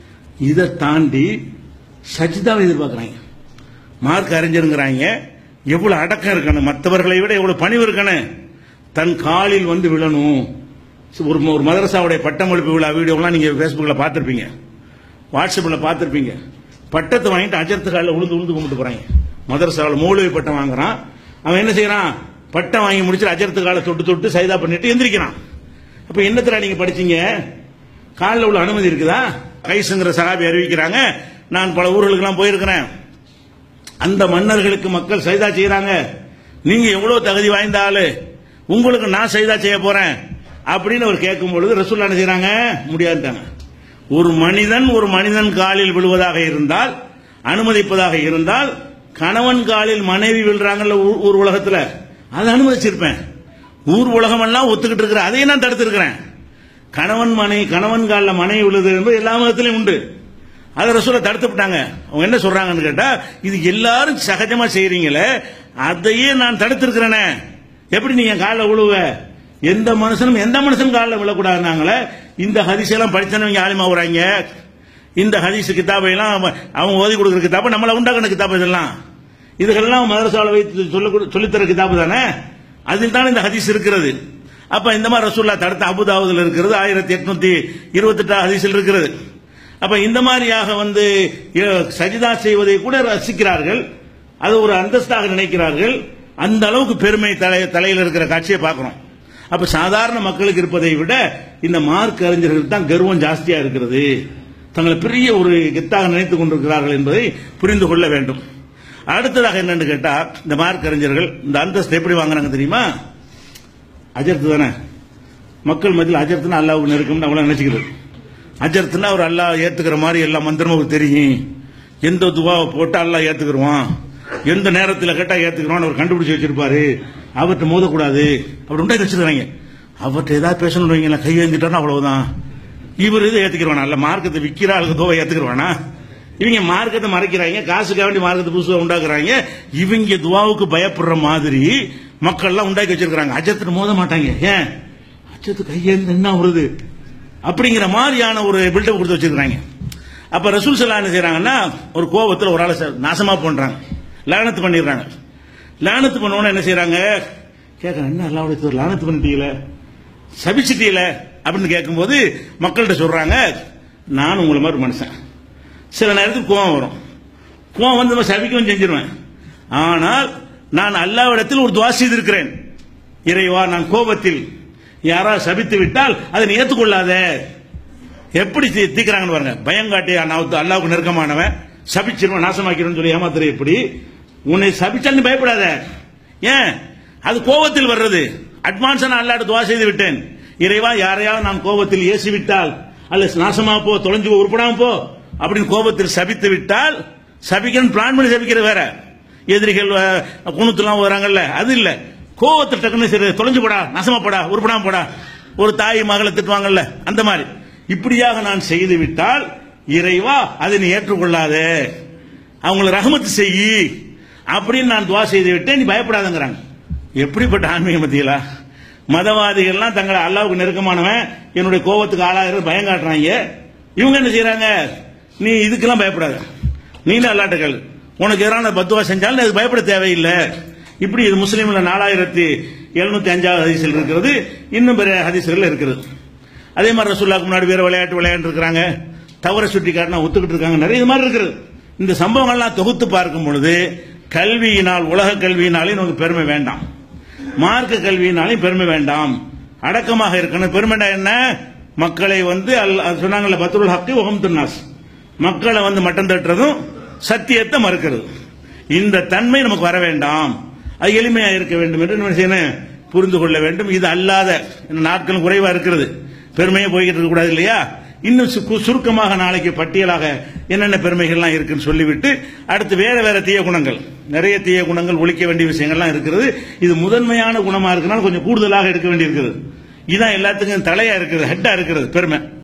இதை தாண்டி சஜிதாவை எதிர்பார்க்கறாங்க மார்க் அறிஞருங்கிறாங்க எவ்வளவு அடக்கம் இருக்கணும் மற்றவர்களை விட எவ்வளவு பணிவு இருக்கணும் தன் காலில் வந்து விழணும் ஒரு ஒரு மதரசாவுடைய பட்டமளிப்பு விழா வீடியோலாம் நீங்க ஃபேஸ்புக்கில் பார்த்துருப்பீங்க வாட்ஸ்அப்பில் பார்த்துருப்பீங்க பட்டத்தை வாங்கிட்டு அஜர்த்து காலில் உழுந்து உழுந்து கும்பிட்டு போறாங்க மதரசாவில் மௌலவி பட்டம் வாங்குறான் அவன் என்ன செய்யறான் பட்டம் வாங்கி முடிச்சு அஜர்த்து காலை தொட்டு தொட்டு சைதா பண்ணிட்டு எந்திரிக்கிறான் அப்ப என்னத்துல நீங்க படிச்சீங்க காலில் உள்ள அனுமதி இருக்குதா கைசுங்கிற சகாபி அறிவிக்கிறாங்க நான் பல ஊர்களுக்கெல்லாம் போயிருக்கிறேன் அந்த மன்னர்களுக்கு மக்கள் சைதா செய்யறாங்க நீங்க எவ்வளவு தகுதி வாய்ந்த ஆளு உங்களுக்கு நான் சைதா செய்ய போறேன் அப்படின்னு அவர் கேட்கும் பொழுது ரசூல்லா என்ன செய்யறாங்க முடியாதுட்டாங்க ஒரு மனிதன் ஒரு மனிதன் காலில் விழுவதாக இருந்தால் அனுமதிப்பதாக இருந்தால் கணவன் காலில் மனைவி விழுறாங்கல்ல ஊ- ஊர் உலகத்துல அதை அனுமதிச்சிருப்பேன் ஊர் உலகம் எல்லாம் ஒத்துக்கிட்டு இருக்கிற அதையும் நான் தடுத்திருக்கிறேன் கணவன் மனை கணவன் காலில் மனைவி விழுது என்பது எல்லா மதத்திலையும் உண்டு அதை ரசூலை தடுத்து விட்டாங்க அவங்க என்ன சொல்றாங்கன்னு கேட்டா இது எல்லாரும் சகஜமா செய்றீங்களே அதையே நான் தடுத்திருக்கிறேனே எப்படி நீங்க காலில் விழுவ எந்த மனுஷனும் எந்த மனுஷனும் காலில் விழக்கூடாதுனாங்களே இந்த ஹதீஸ் எல்லாம் படிச்சவங்க ஆலிமா வராங்க இந்த ஹதீஸ் கிதாபை எல்லாம் அவன் அவன் ஓதி கொடுக்குற கிதாபை நம்மள உண்டாக்குன கிதாபு இதெல்லாம் இதுகெல்லாம் மதரசால வைத்து சொல்ல சொல்லித்தர கிதாபு தானே அதில் தான் இந்த ஹதீஸ் இருக்கிறது அப்ப இந்த மாதிரி ரசூல்லா தடுத்த அபுதாவுதுல இருக்கிறது ஆயிரத்தி எட்நூத்தி இருபத்தெட்டு ஹதீஸில் இருக்கிறது அப்ப இந்த மாதிரியாக வந்து அஹ், சஜிதா செய்வதை கூட ரசிக்கிறார்கள் அது ஒரு அந்தஸ்தாக நினைக்கிறார்கள் அந்த அளவுக்கு பெருமை தலை தலையில் இருக்கிற காட்சியை பார்க்கிறோம் அப்ப சாதாரண மக்களுக்கு இருப்பதை விட இந்த மார்க் அறிஞர்களுக்கு தான் கர்வம் ஜாஸ்தியா இருக்கிறது தங்களை பெரிய ஒரு கெத்தாக நினைத்துக் கொண்டிருக்கிறார்கள் என்பதை புரிந்து கொள்ள வேண்டும் அடுத்ததாக என்னன்னு கேட்டா இந்த மார்க் அறிஞர்கள் இந்த அந்தஸ்து எப்படி வாங்குறாங்க தெரியுமா அஜர்த்து தானே மக்கள் மத்தியில் அஜர்த்துனா அல்லாவுக்கு நெருக்கம்னு அவங்கள நினைச்சுக்கிறது அஜர்த்துனா அவர் அல்லாஹ் ஏத்துக்கிற மாதிரி எல்லா மந்திரமும் அவருக்கு தெரியும் எந்த துவாவை போட்டு அல்லாஹ் ஏத்துக்கிடுவான் எந்த நேரத்தில் கேட்டா ஏத்துக்கிறோம் அவர் கண்டுபிடிச்சு வச்சிருப்பாரு அவர்கிட்ட மோதக்கூடாது அப்படி உண்டா வச்சிருக்காங்க அவர்கிட்ட ஏதாவது பேசணும் வைங்களேன் கை ஏந்திட்டானா அவ்வளவுதான் இவர் இதை ஏத்துக்கிறவானா அல்ல மார்க்கத்தை விக்கிற ஆளுக்கு தோவை ஏத்துக்கிறவானா இவங்க மார்க்கத்தை மறைக்கிறாங்க காசுக்காக வேண்டி மார்க்கத்தை புதுசாக உண்டாக்குறாங்க இவங்க துவாவுக்கு பயப்படுற மாதிரி மக்கள் எல்லாம் உண்டாக்கி வச்சிருக்காங்க அஜத்துட்டு மோத மாட்டாங்க ஏன் அஜத்து கையேந்து என்ன வருது அப்படிங்கிற மாதிரியான ஒரு பில்டப் கொடுத்து வச்சிருக்காங்க அப்ப ரசூல் சல்லா என்ன செய்யறாங்கன்னா ஒரு கோபத்துல ஒரு ஆளை ச- நாசமா பண்றாங்க லானத்து பண்ணிடுறாங்க லானத்து பண்ண என்ன செய்யறாங்க கேட்கறேன் என்ன அல்லாவுடைய ஒரு லானத்து பண்ணிட்டீங்களே சபிச்சிட்டீல அப்படின்னு கேட்கும்போது மக்கள்கிட்ட சொல்றாங்க நான் உங்களை மாதிரி மனுஷன் சில நேரத்துக்கு கோவம் வரும் கோவம் வந்து நம்ம சபிக்கவும் செஞ்சிருவேன் ஆனால் நான் அல்லாவிடத்தில் ஒரு துவா செய்திருக்கிறேன் இறைவா நான் கோபத்தில் யாராவது சபித்து விட்டால் அதை நீ ஏத்துக்கொள்ளாத எப்படி தீ- தீக்குறாங்கன்னு பாருங்க பயங்காட்டி நான் அல்லாவுக்கு நெருக்கமானவன் சபிச்சிருவன் நாசமாக்கிறேன்னு சொல்லி ஏமாத்துற எப்படி உன்னை சபிச்சால் நீ பயப்படாத ஏன் அது கோபத்தில் வர்றது அட்வான்ஸா நான் அல்லாட்ட துவா செய்து விட்டேன் இறைவா யாரையாவது நான் கோபத்தில் ஏசி விட்டால் அல்ல நாசமா போ தொலைஞ்சு போ உருப்படாம போ அப்படின்னு கோபத்தில் சபித்து விட்டால் சபிக்கணும் பிளான் பண்ணி சபிக்கிறது வேற எதிரிகள் அஹ், குணத்துலாம் வராங்கல்ல அது இல்ல கோபத்தில் டக்குன்னு சரி தொலைஞ்சு போடா நாசமா போடா உருப்படாம போடா ஒரு தாய் மகளை திட்டுவாங்கல்ல அந்த மாதிரி இப்படியாக நான் செய்து விட்டால் இறைவா அதை நீ ஏற்றுக்கொள்ளாதே அவங்கள ரஹமத்து செய்யி அப்படின்னு நான் துவா செய்து விட்டேன் நீ பயப்படாதங்கிறாங்க எப்படிப்பட்ட ஆன்மீக மத்தியலா மதவாதிகள்லாம் தங்களை அல்லாவுக்கு நெருக்கமானவன் என்னுடைய கோபத்துக்கு ஆளாகிற பயம் காட்டுறாங்க இவங்க என்ன செய்யறாங்க நீ இதுக்கெல்லாம் பயப்படாத நீல அல்லாட்டுகள் உனக்கு எதிரான பத்துவா செஞ்சாலும் நீ அதுக்கு பயப்பட தேவையில்லை இப்படி இது முஸ்லீம்ல நாலாயிரத்தி எழுநூத்தி அஞ்சாவது ஹதீஸில் இருக்கிறது இன்னும் பிற ஹதீஸ்கள் இருக்கிறது அதே மாதிரி ரசூல்லாக்கு முன்னாடி வேற விளையாட்டு விளையாண்டு இருக்கிறாங்க தவற சுட்டி காட்டினா ஒத்துக்கிட்டு இருக்காங்க நிறைய இது மாதிரி இருக்கிறது இந்த சம்பவங்கள்லாம் தொகுத்து பார்க்கும் பொழுது கல்வியினால் உலக கல்வியினாலே நமக்கு பெருமை வேண்டாம் மார்க்க கல்வியினாலையும் பெருமை வேண்டாம் அடக்கமாக இருக்கணும் பெருமைடா என்ன மக்களை வந்து அல் அது சொன்னாங்கல்ல பத்துல் ஹக்கி உகம் துன்னாஸ் மக்களை வந்து மட்டம் தட்டுறதும் சத்தியத்தை மறுக்கிறது இந்த தன்மை நமக்கு வர வேண்டாம் அது எளிமையா இருக்க வேண்டும் என்று நம்ம செய்யணும் புரிந்து கொள்ள வேண்டும் இது அல்லாத இன்னும் நாட்களும் குறைவா இருக்கிறது பெருமையை போய்கிட்டு இருக்க கூடாது இல்லையா இன்னும் சு- சுருக்கமாக நாளைக்கு பட்டியலாக என்னென்ன பெருமைகள்லாம் இருக்குன்னு சொல்லிவிட்டு அடுத்து வேற வேற தீய குணங்கள் நிறைய தீய குணங்கள் ஒழிக்க வேண்டிய விஷயங்கள்லாம் இருக்கிறது இது முதன்மையான குணமா இருக்கனால கொஞ்சம் கூடுதலாக எடுக்க வேண்டி இருக்குது இதான் எல்லாத்துக்கும் தலையா இருக்கிறது ஹெட்டா இருக்கிறது பெருமை